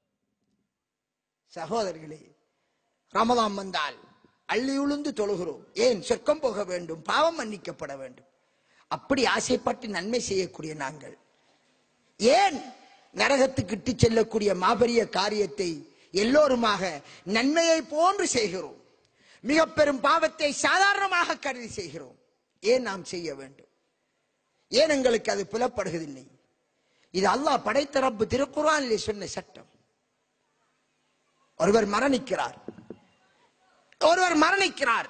சகோதரர்களே ரமதான் வந்தால் அள்ளி உளுந்து தொழுகிறோம் ஏன் சொர்க்கம் போக வேண்டும் பாவம் மன்னிக்கப்பட வேண்டும் அப்படி ஆசைப்பட்டு நன்மை செய்யக்கூடிய நாங்கள் ஏன் நரகத்துக்கு இட்டு செல்லக்கூடிய மாபெரிய காரியத்தை எல்லோருமாக நன்மையை போன்று செய்கிறோம் மிக பெரும் பாவத்தை சாதாரணமாக கருதி செய்கிறோம் ஏன் நாம் செய்ய வேண்டும் ஏன் எங்களுக்கு அது புலப்படுவதில்லை இது அல்லாஹ் படைத்த ரப்பு திருக்குறானிலே சொன்ன சட்டம் ஒருவர் மரணிக்கிறார் ஒருவர் மரணிக்கிறார்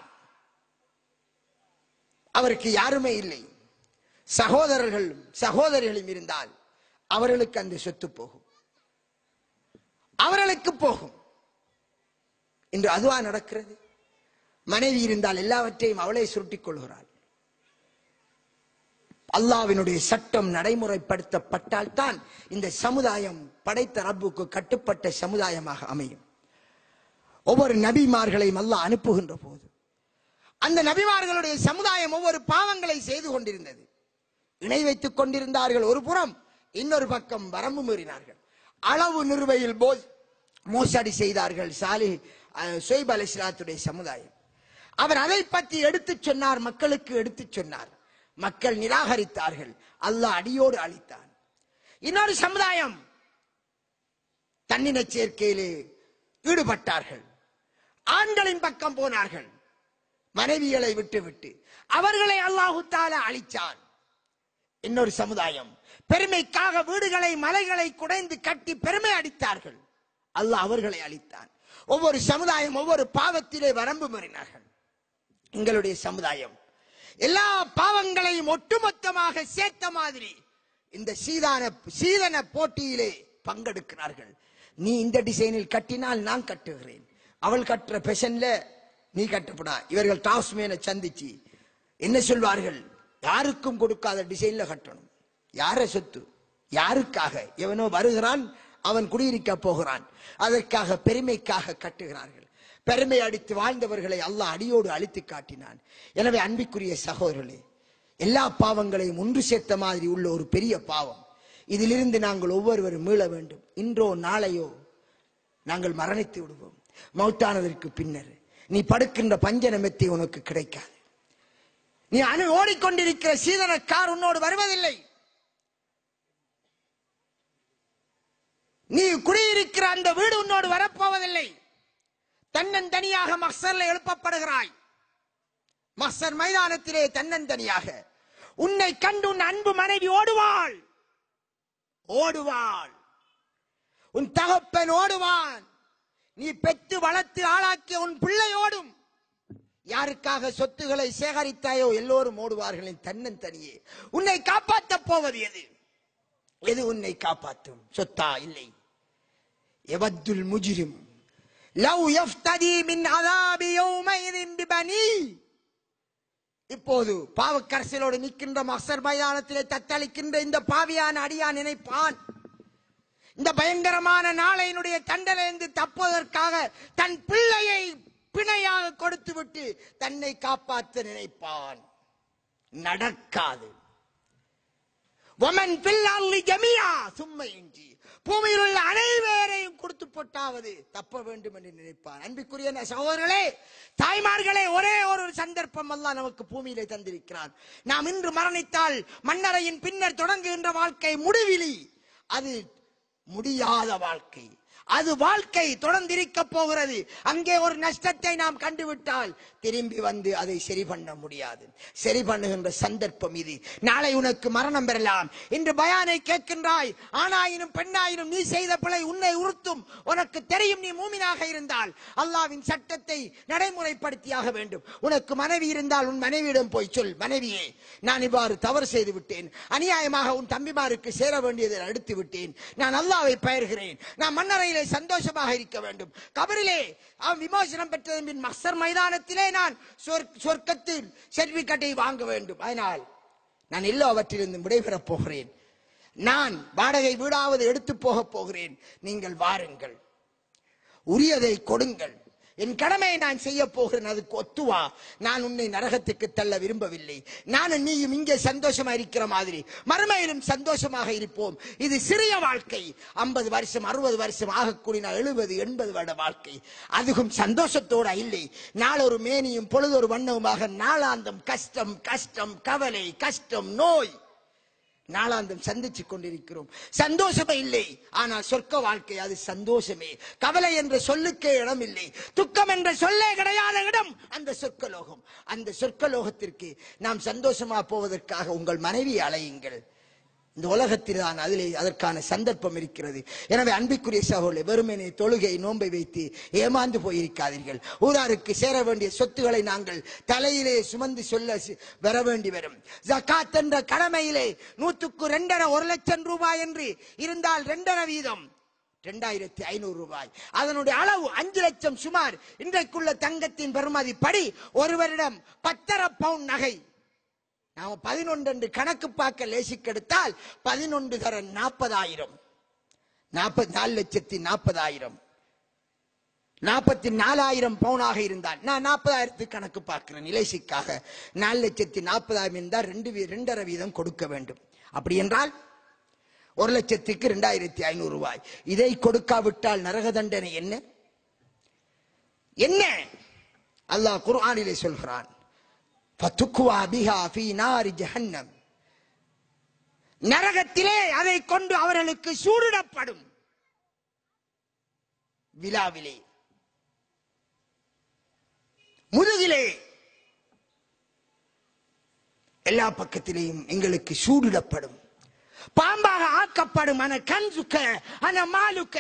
அவருக்கு யாருமே இல்லை சகோதரர்களும் சகோதரிகளும் இருந்தால் அவர்களுக்கு அந்த சொத்து போகும் அவர்களுக்கு போகும் இன்று அதுவா நடக்கிறது மனைவி இருந்தால் எல்லாவற்றையும் அவளே சுருட்டிக் கொள்கிறாள் அல்லாவினுடைய சட்டம் நடைமுறைப்படுத்தப்பட்டால் தான் இந்த சமுதாயம் படைத்த ரப்புக்கு கட்டுப்பட்ட சமுதாயமாக அமையும் ஒவ்வொரு நபிமார்களையும் அல்லாஹ் அனுப்புகின்ற போது அந்த நபிமார்களுடைய சமுதாயம் ஒவ்வொரு பாவங்களை செய்து கொண்டிருந்தது இணை வைத்துக் கொண்டிருந்தார்கள் ஒரு புறம் இன்னொரு பக்கம் வரம்பு மீறினார்கள் அளவு நிறுவையில் போல் மோசடி செய்தார்கள் சாலி சொய்ப் அலிஸ்லாத்துடைய சமுதாயம் அவர் அதை பற்றி எடுத்துச் சொன்னார் மக்களுக்கு எடுத்துச் சொன்னார் மக்கள் நிராகரித்தார்கள் அல்லாஹ் அடியோடு அழித்தான் இன்னொரு சமுதாயம் தன்னின சேர்க்கையிலே ஈடுபட்டார்கள் ஆண்களின் பக்கம் போனார்கள் மனைவிகளை விட்டு விட்டு அவர்களை அல்லாஹு தாலா அழிச்சான் இன்னொரு சமுதாயம் பெருமைக்காக வீடுகளை மலைகளை குடைந்து கட்டி பெருமை அடித்தார்கள் அல்லாஹ் அவர்களை அளித்தான் ஒவ்வொரு சமுதாயம் ஒவ்வொரு பாவத்திலே வரம்பு மீறினார்கள் எங்களுடைய சமுதாயம் எல்லா பாவங்களையும் ஒட்டுமொத்தமாக சேர்த்த மாதிரி இந்த சீதான சீதன போட்டியிலே பங்கெடுக்கிறார்கள் நீ இந்த டிசைனில் கட்டினால் நான் கட்டுகிறேன் அவள் கட்டுற பெஷன்ல நீ கட்டப்படா இவர்கள் டாஸ்மேனை சந்திச்சு என்ன சொல்வார்கள் யாருக்கும் கொடுக்காத டிசைன்ல கட்டணும் யார சொத்து யாருக்காக எவனோ வருகிறான் அவன் குடியிருக்க போகிறான் அதற்காக பெருமைக்காக கட்டுகிறார்கள் பெருமை அடித்து வாழ்ந்தவர்களை அல்லாஹ் அடியோடு அழித்து காட்டினான் எனவே அன்பிற்குரிய சகோதரர்களே எல்லா பாவங்களையும் ஒன்று சேர்த்த மாதிரி உள்ள ஒரு பெரிய பாவம் இதிலிருந்து நாங்கள் ஒவ்வொருவரும் மீள வேண்டும் இன்றோ நாளையோ நாங்கள் மரணித்து விடுவோம் மௌத்தானதற்கு பின்னர் நீ படுக்கின்ற பஞ்சன மெத்தை உனக்கு கிடைக்காது நீ அணு ஓடிக்கொண்டிருக்கிற சீதன கார் உன்னோடு வருவதில்லை நீ குடியிருக்கிற அந்த வீடு உன்னோடு வரப்போவதில்லை தன்னந்தனியாக மக்சர்ல எழுப்பப்படுகிறாய் மக்சர் மைதானத்திலே தன்னந்தனியாக உன்னை கண்டு உன் அன்பு மனைவி ஓடுவாள் ஓடுவாள் உன் தகப்பன் ஓடுவான் நீ பெற்று வளர்த்து ஆளாக்கிய உன் பிள்ளை ஓடும் யாருக்காக சொத்துக்களை சேகரித்தாயோ எல்லோரும் ஓடுவார்கள் என் தன்னந்தனியே உன்னை காப்பாற்றப் போவது எது எது உன்னை காப்பாற்றும் சொத்தா இல்லை எவத்துல் முஜிரிம் லவ் யஃப்ததி மின் அதாபி யௌமைதின் பிபனி இப்போது பாவக்கரசிலோடு நிற்கின்ற மக்சர் மைதானத்திலே தத்தளிக்கின்ற இந்த பாவியான அடியா நினைப்பான் இந்த பயங்கரமான நாளையினுடைய தண்டனையிலிருந்து தப்புவதற்காக தன் பிள்ளையை பிணையாக கொடுத்து விட்டு தன்னை காப்பாற்ற நினைப்பான் நடக்காது ஒமன் பில்லாலி ஜமியா சும்மை இன்றி பூமியில் உள்ள அனைவரையும் கொடுத்து போட்டாவது தப்ப வேண்டும் என்று நினைப்பான் அன்பிற்குரிய சகோதரர்களே தாய்மார்களே ஒரே ஒரு சந்தர்ப்பம் அல்லாஹ் நமக்கு பூமியிலே தந்திருக்கிறான் நாம் இன்று மரணித்தால் மன்னரையின் பின்னர் தொடங்குகின்ற வாழ்க்கை முடிவிலி அது முடியாத வாழ்க்கை அது வாழ்க்கை தொடர்ந்திருக்க போகிறது அங்கே ஒரு நஷ்டத்தை நாம் கண்டுவிட்டால் திரும்பி வந்து அதை சரி பண்ண முடியாது சரி பண்ணுகின்ற சந்தர்ப்பம் இது நாளை உனக்கு மரணம் பெறலாம் இன்று பயானை கேட்கின்றாய் ஆணாயினும் பெண்ணாயினும் நீ செய்த பிழை உன்னை உறுத்தும் உனக்கு தெரியும் நீ மூமினாக இருந்தால் அல்லாவின் சட்டத்தை நடைமுறைப்படுத்தியாக வேண்டும் உனக்கு மனைவி இருந்தால் உன் மனைவியிடம் போய் சொல் மனைவியே நான் இவ்வாறு தவறு செய்து விட்டேன் அநியாயமாக உன் தம்பிமாருக்கு சேர வேண்டியதை அடுத்து விட்டேன் நான் அல்லாவை பயிர்கிறேன் நான் மன்னரையிலே சந்தோஷமாக இருக்க வேண்டும் கபரிலே அவன் விமோசனம் பெற்றதன் பின் மக்சர் மைதானத்திலே நான் சொர்க்- சொர்க்கத்தில் சர்டிபிகேட்டை வாங்க வேண்டும் அதனால் நான் எல்லாவற்றிலிருந்து விடைபெறப் போகிறேன் நான் வாடகை வீடாவது எடுத்து போகப் போகிறேன் நீங்கள் வாருங்கள் உரியதை கொடுங்கள் என் கடமையை நான் செய்ய போகிறேன் அதுக்கு ஒத்துவா நான் உன்னை நரகத்துக்கு தள்ள விரும்பவில்லை நானும் நீயும் இங்கே சந்தோஷமா இருக்கிற மாதிரி மறுமையிலும் சந்தோஷமாக இருப்போம் இது சிறிய வாழ்க்கை ஐம்பது வருஷம் அறுபது வருஷம் ஆகக்கூடிய எழுபது எண்பது வருட வாழ்க்கை அதுவும் சந்தோஷத்தோட இல்லை நாளொரு மேனியும் பொழுதொரு வண்ணவுமாக நாளாந்தம் கஷ்டம் கஷ்டம் கவலை கஷ்டம் நோய் நாளாந்தம் சந்திச்சுக் கொண்டிருக்கிறோம் சந்தோஷமே இல்லை ஆனால் சொர்க்க வாழ்க்கை அது சந்தோஷமே கவலை என்ற சொல்லுக்கே இடம் இல்லை துக்கம் என்ற சொல்லே கிடையாத இடம் அந்த சொர்க்கலோகம் அந்த சொர்க்கலோகத்திற்கு நாம் சந்தோஷமா போவதற்காக உங்கள் மனைவி அலையுங்கள் இந்த உலகத்தில் தான் அதிலே அதற்கான சந்தர்ப்பம் இருக்கிறது எனவே அன்பிற்குரிய சகோதரர்களே வெறுமனே தொழுகை நோன்பை வைத்து ஏமாந்து போயிருக்காதீர்கள் ஊராருக்கு சேர வேண்டிய சொத்துக்களை நாங்கள் தலையிலே சுமந்து சொல்ல சி- வர வேண்டி வரும் ஜகாத் என்ற கடமையிலே நூற்றுக்கு ரெண்டரை ஒரு லட்சம் ரூபாய் என்று இருந்தால் ரெண்டரை வீதம் ரெண்டாயிரத்தி ஐநூறு ரூபாய் அதனுடைய அளவு அஞ்சு லட்சம் சுமார் இன்றைக்குள்ள தங்கத்தின் பெறுமதி படி ஒருவரிடம் பத்தரை பவுன் நகை நாம பதினொன்று கணக்கு பார்க்க லேசிக்கெடுத்தால் பதினொன்று தர நாற்பதாயிரம் நாற்பத்தி நாலு லட்சத்தி நாற்பதாயிரம் நாற்பத்தி நாலாயிரம் பவுனாக இருந்தால் நான் நாற்பதாயிரத்துக்கு கணக்கு பார்க்கிறேன் நிலைசிக்காக நாலு லட்சத்தி நாற்பதாயிரம் இருந்தால் ரெண்டு வீ- ரெண்டரை வீதம் கொடுக்க வேண்டும் அப்படி என்றால் ஒரு லட்சத்துக்கு ரெண்டாயிரத்தி ஐநூறு ரூபாய் இதை கொடுக்காவிட்டால் நரக தண்டனை என்ன என்ன அல்லாஹ் குர்ஆனிலே சொல்கிறான் ஃபத்துக்வா பிஹா ஃபீ நாரி ஜஹன்னம் நரகத்திலே அதை கொண்டு அவர்களுக்கு சூடிடப்படும் விழாவிலே முதுகிலே எல்லா பக்கத்திலேயும் எங்களுக்கு சூடிடப்படும் பாம்பாக ஆக்கப்படும் அன கன்சுக்க அன மாலுக்க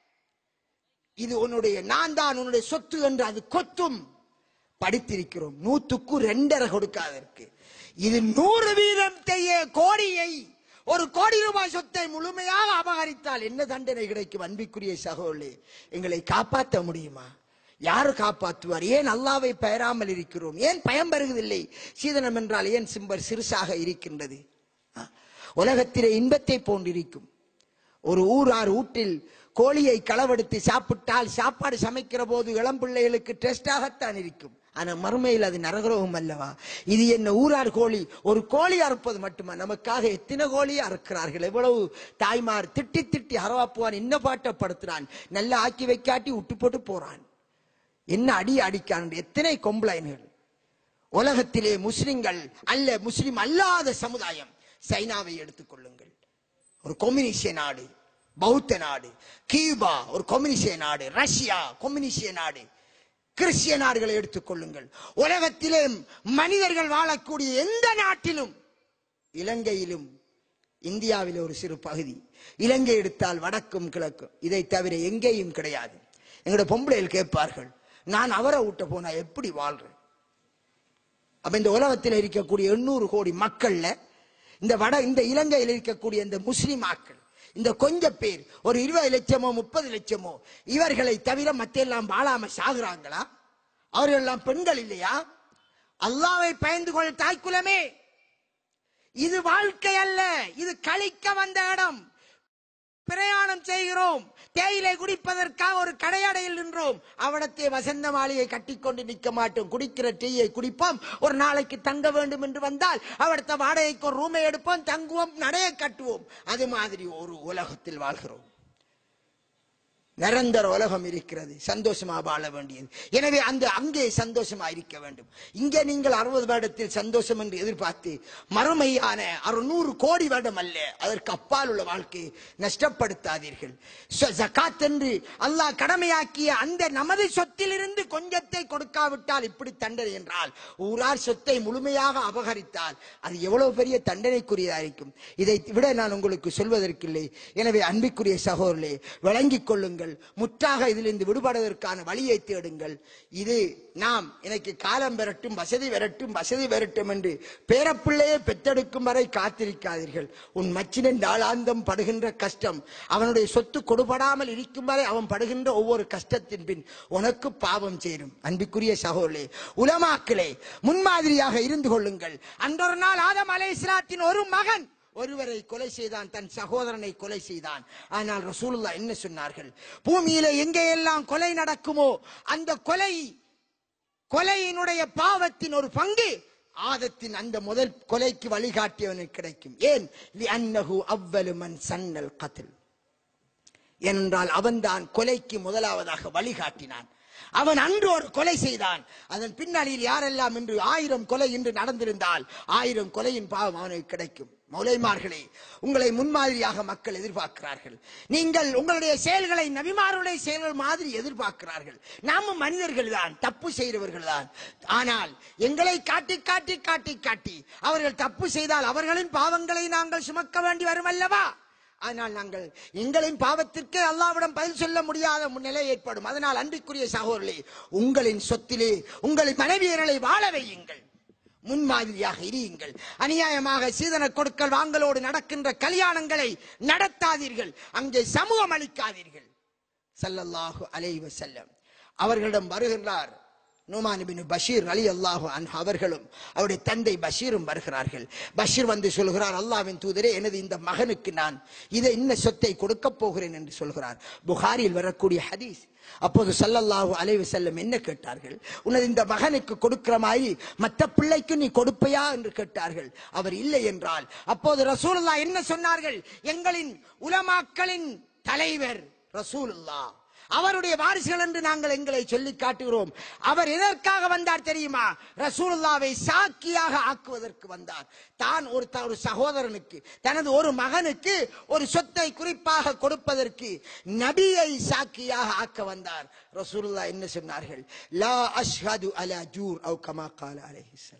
இது உன்னுடைய நான் தான் உன்னுடைய சொத்து என்று அது கொத்தும் படித்திருக்கிறோம் நூத்துக்கு ரெண்டரை கொடுக்காதற்கு இது நூறு வீதம் செய்ய கோடியை ஒரு கோடி ரூபாய் சொத்தை முழுமையாக அபகரித்தால் என்ன தண்டனை கிடைக்கும் அன்பிற்குரிய சகோதரே எங்களை காப்பாற்ற முடியுமா யாரு காப்பாற்றுவார் ஏன் அல்லாவை பெயராமல் இருக்கிறோம் ஏன் பயம் பெறுவதில்லை சீதனம் என்றால் ஏன் சிம்பர் சிறுசாக இருக்கின்றது ஆ, உலகத்திலே இன்பத்தை போன்றிருக்கும் ஒரு ஊரார் வீட்டில் கோழியை களவெடுத்து சாப்பிட்டால் சாப்பாடு சமைக்கிற போது இளம் பிள்ளைகளுக்கு டெஸ்டாகத்தான் இருக்கும் ஆனா மறுமையில் அது நரகரோகம் அல்லவா இது என்ன ஊரார் கோழி ஒரு கோழி அறுப்பது மட்டுமா நமக்காக எத்தனை கோழி அறுக்கிறார்கள் எவ்வளவு தாய்மார் திட்டி திட்டி அரவாப்புவான் என்ன பாட்டப்படுத்துறான் நல்லா ஆக்கி வைக்காட்டி விட்டு போட்டு போறான் என்ன அடி அடிக்கான் எத்தனை கொம்பளைன்கள் உலகத்திலே முஸ்லிம்கள் அல்ல முஸ்லிம் அல்லாத சமுதாயம் சைனாவை எடுத்துக்கொள்ளுங்கள் ஒரு கொம்யூனிஸ்ட நாடு பௌத்த நாடு கியூபா ஒரு கொம்யூனிஸ்ட நாடு ரஷ்யா கொம்யூனிஸ்ட நாடு கிறிஸ்டிய நாடுகளை எடுத்துக்கொள்ளுங்கள் உலகத்திலே மனிதர்கள் வாழக்கூடிய எந்த நாட்டிலும் இலங்கையிலும் இந்தியாவில் ஒரு சிறு பகுதி இலங்கை எடுத்தால் வடக்கும் கிழக்கும் இதை தவிர எங்கேயும் கிடையாது எங்களோட பொம்பளைகள் கேட்பார்கள் நான் அவரை விட்ட போனா எப்படி வாழ்றேன் அப்ப இந்த உலகத்தில் இருக்கக்கூடிய எண்ணூறு கோடி மக்கள்ல இந்த வட இந்த இலங்கையில் இருக்கக்கூடிய இந்த முஸ்லிம் ஆக்கள் இந்த கொஞ்ச பேர் ஒரு இருபது லட்சமோ முப்பது லட்சமோ இவர்களை தவிர மத்த எல்லாம் வாழாம சாகுறாங்களா அவர்கள் எல்லாம் பெண்கள் இல்லையா அல்லாவை பயந்து கொள் தாய்க்குலமே இது வாழ்க்கை அல்ல இது கழிக்க வந்த இடம் பிரயாணம் செய்கிறோம் தேயிலை குடிப்பதற்காக ஒரு கடையடையில் நின்றோம் அவனத்தை வசந்த மாளிகை கட்டிக்கொண்டு நிற்க மாட்டோம் குடிக்கிற டீயை குடிப்போம் ஒரு நாளைக்கு தங்க வேண்டும் என்று வந்தால் அவடத்த வாடகைக்கு ஒரு ரூமை எடுப்போம் தங்குவோம் நடைய கட்டுவோம் அது மாதிரி ஒரு உலகத்தில் வாழ்கிறோம் நிரந்தர உலகம் இருக்கிறது சந்தோஷமா வாழ வேண்டியது எனவே அந்த அங்கே சந்தோஷமா இருக்க வேண்டும் இங்கே நீங்கள் அறுபது வருடத்தில் சந்தோஷம் என்று எதிர்பார்த்து மறுமையான அறுநூறு கோடி வருடம் அல்ல அதற்கு அப்பால் உள்ள வாழ்க்கையை நஷ்டப்படுத்தாதீர்கள் சொ- ஜகாத் என்று அல்லாஹ் கடமையாக்கிய அந்த நமது சொத்திலிருந்து கொஞ்சத்தை கொடுக்காவிட்டால் இப்படி தண்டனை என்றால் ஊரார் சொத்தை முழுமையாக அபகரித்தால் அது எவ்வளவு பெரிய தண்டனைக்குரியதா இருக்கும் இதை விட நான் உங்களுக்கு சொல்வதற்கில்லை எனவே அன்பிற்குரிய சகோதரர்களே விளங்கிக் கொள்ளுங்கள் முற்றாக இதிலிருந்து விடுபடுவதற்கான வழியை தேடுங்கள் இது நாம் எனக்கு காலம் பெறட்டும் வசதி வரட்டும் வசதி வரட்டும் என்று பேரப்பிள்ளையை பெத்தெடுக்கும் வரை காத்திருக்காதீர்கள் உன் மச்சினன் நாளாந்தம் படுகின்ற கஷ்டம் அவனுடைய சொத்து கொடுபடாமல் இருக்கும் வரை அவன் படுகின்ற ஒவ்வொரு கஷ்டத்தின் பின் உனக்கு பாவம் சேரும் அன்பிற்குரிய சகோதரே உலமாக்களே முன்மாதிரியாக இருந்து கொள்ளுங்கள் அன்றொரு நாள் ஆதம் அலை ஒரு மகன் ஒருவரை கொலை செய்தான் தன் சகோதரனை கொலை செய்தான் ஆனால் ரசூலுல்லாஹ் என்ன சொன்னார்கள் பூமியில எங்கெல்லாம் கொலை நடக்குமோ அந்த கொலை கொலையினுடைய பாவத்தின் ஒரு பங்கு ஆதத்தின் அந்த முதல் கொலைக்கு வழிகாட்டியவனுக்கு கிடைக்கும் ஏன் அன்னஹு அவ்வலு மன் சன்னல் கத்தில் ஏனென்றால் அவன்தான் கொலைக்கு முதலாவதாக வழிகாட்டினான் அவன் அன்று ஒரு கொலை செய்தான் அதன் பின்னணியில் யாரெல்லாம் இன்று ஆயிரம் கொலை இன்று நடந்திருந்தால் ஆயிரம் கொலையின் பாவம் அவனுக்கு கிடைக்கும் மௌலைமார்களே உங்களை முன்மாதிரியாக மக்கள் எதிர்பார்க்கிறார்கள் நீங்கள் உங்களுடைய செயல்களை நபிமாருடைய செயல்கள் மாதிரி எதிர்பார்க்கிறார்கள் நாமும் மனிதர்கள் தான் தப்பு செய்கிறவர்கள் தான் ஆனால் எங்களை காட்டி காட்டி காட்டி காட்டி அவர்கள் தப்பு செய்தால் அவர்களின் பாவங்களை நாங்கள் சுமக்க வேண்டி வரும் அல்லவா ஆனால் நாங்கள் எங்களின் பாவத்திற்கே அல்லாவிடம் பதில் சொல்ல முடியாத நிலை ஏற்படும் அதனால் அன்பிற்குரிய சகோதரர்களே உங்களின் சொத்திலே உங்களின் மனைவியர்களை வாழ வையுங்கள் முன்மாதிரியாக இருயுங்கள் அநியாயமாக சீதன கொடுக்கல் வாங்கலோடு நடக்கின்ற கல்யாணங்களை நடத்தாதீர்கள் அங்கே சமூகம் அளிக்காதீர்கள் ஸல்லல்லாஹு அலைஹி வஸல்லம் அவர்களிடம் வருகின்றார் நுமான் பின் பஷீர் அலி அல்லாஹு அன்ஹு அவர்களும் அவருடைய தந்தை பஷீரும் வருகிறார்கள் பஷீர் வந்து சொல்கிறார் அல்லாஹ்வின் தூதரே எனது இந்த மகனுக்கு நான் இதை இன்ன சொத்தை கொடுக்க போகிறேன் என்று சொல்கிறார் புகாரில் வரக்கூடிய ஹதீஸ் அப்போது ஸல்லல்லாஹு அலைஹி வஸல்லம் என்ன கேட்டார்கள் உனது இந்த மகனுக்கு கொடுக்கிற மாதிரி மற்ற பிள்ளைக்கு நீ கொடுப்பையா என்று கேட்டார்கள் அவர் இல்லை என்றால் அப்போது ரசூலுல்லாஹ் என்ன சொன்னார்கள் எங்களின் உலமாக்களின் தலைவர் ரசூலுல்லாஹ் அவருடைய வாரிசுகள் என்று நாங்கள் எங்களை சொல்லி காட்டுகிறோம் அவர் எதற்காக வந்தார் தெரியுமா ரசூலுல்லாவை சாக்கியாக ஆக்குவதற்கு வந்தார் தான் ஒரு த- ஒரு சகோதரனுக்கு தனது ஒரு மகனுக்கு ஒரு சொத்தை குறிப்பாக கொடுப்பதற்கு நபியை சாக்கியாக ஆக்க வந்தார் ரசூலுல்லா என்ன சொன்னார்கள் லா அஷ்ஹது அலா ஜூர் அவு கமா கால அலைஹிஸ்ஸலாம்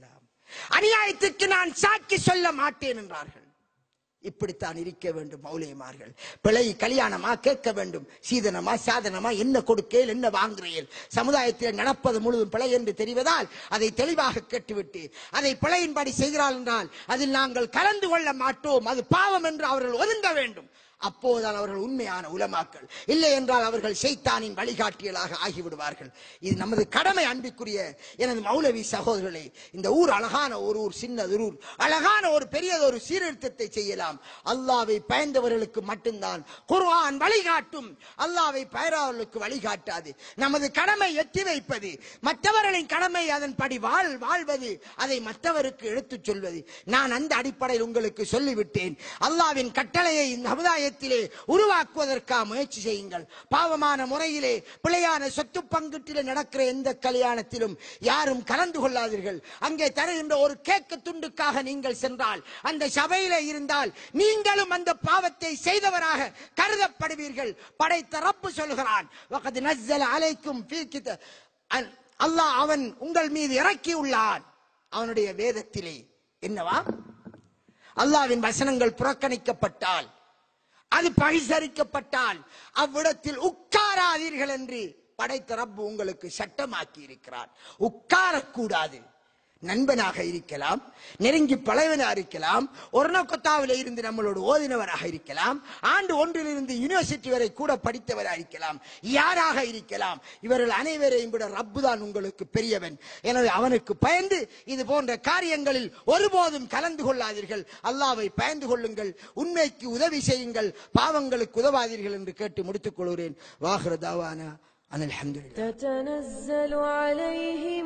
அநியாயத்துக்கு நான் சாட்சி சொல்ல மாட்டேன் என்றார்கள் இப்படித்தான் இருக்க வேண்டும் மௌலியமார்கள் பிழை கல்யாணமா கேட்க வேண்டும் சீதனமா சாதனமா என்ன கொடுக்கேல் என்ன வாங்குறேன் சமுதாயத்தில் நடப்பது முழுதும் பிழை என்று தெரிவதால் அதை தெளிவாக கேட்டுவிட்டு அதை பிழையின்படி செய்கிறாள் என்றால் அதில் நாங்கள் கலந்து கொள்ள மாட்டோம் அது பாவம் என்று அவர்கள் ஒதுங்க வேண்டும் அப்போதுதான் அவர்கள் உண்மையான உலமாக்கள் இல்லை என்றால் அவர்கள் ஷைத்தானின் வழிகாட்டியலாக ஆகிவிடுவார்கள் இது நமது கடமை அன்பிற்குரிய எனது மௌலவி சகோதரர்களே இந்த ஊர் அழகான ஒரு ஊர் சின்னது ஊர் அழகான ஒரு பெரியதொரு சீர்திருத்தத்தை செய்யலாம் அல்லாவை பயந்தவர்களுக்கு மட்டும்தான் குர்ஆன் வழிகாட்டும் அல்லாவை பயராதவர்களுக்கு வழிகாட்டாது நமது கடமை எட்டி வைப்பது மற்றவர்களின் கடமை அதன்படி வாழ் வாழ்வது அதை மற்றவருக்கு எடுத்துச் சொல்வது நான் அந்த அடிப்படையில் உங்களுக்கு சொல்லிவிட்டேன் அல்லாவின் கட்டளையை இந்த சமுதாயத்திலே உருவாக்குவதற்காக முயற்சி செய்யுங்கள் பாவமான முறையிலே பிழையான சொத்து பங்கீட்டிலே நடக்கிற எந்த கல்யாணத்திலும் யாரும் கலந்து கொள்ளாதீர்கள் அங்கே தருகின்ற ஒரு கேக்கு துண்டுக்காக நீங்கள் சென்றால் அந்த சபையிலே இருந்தால் நீங்களும் அந்த பாவத்தை செய்தவராக கருதப்படுவீர்கள் படைத்த ரப்பு சொல்கிறான் வகது நஸ்ஸல அலைக்கும் ஃபீ கித- அல்- அல்லாஹ் அவன் உங்கள் மீது இறக்கி உள்ளான் அவனுடைய வேதத்திலே என்னவா அல்லாவின் வசனங்கள் புறக்கணிக்கப்பட்டால் அது பகிசரிக்கப்பட்டால் அவ்விடத்தில் உட்காராதீர்கள் என்று படைத்த ரப்பு உங்களுக்கு சட்டமாக்கி இருக்கிறார் உட்காரக்கூடாது நண்பனாக இருக்கலாம் நெருங்கி பழவனாக இருக்கலாம் ஒரு நோக்கத்தாவில இருந்து நம்மளோடு ஓதினவராக இருக்கலாம் ஆண்டு ஒன்றிலிருந்து யூனிவர்சிட்டி வரை கூட படித்தவராக இருக்கலாம் யாராக இருக்கலாம் இவர்கள் அனைவரையும் விட ரப்பு தான் உங்களுக்கு பெரியவன் எனவே அவனுக்கு பயந்து இது போன்ற காரியங்களில் ஒருபோதும் கலந்து கொள்ளாதீர்கள் அல்லாவை பயந்து கொள்ளுங்கள் உண்மைக்கு உதவி செய்யுங்கள் பாவங்களுக்கு உதவாதீர்கள் என்று கேட்டு முடித்துக் கொள்கிறேன் வாஹ்ரதாவானா அன் அல்ஹம்துலில்லாஹ் تتنزل عليهم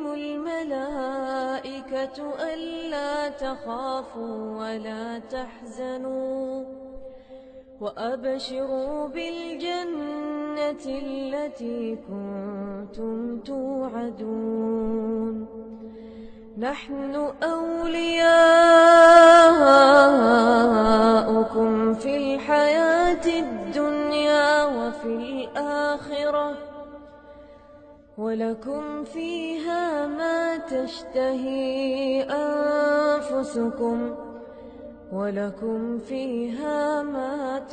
الملائكة ألا تخافوا ولا تحزنوا وأبشروا بالجنة التي كنتم توعدون نحن أولياؤكم في الحياة الدنيا وفي الآخرة ولكم فيها ما تشتهي أنفسكم ولكم فيها ما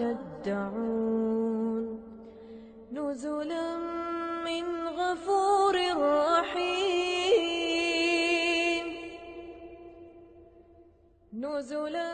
تدعون نزلا من غفور رحيم نزلا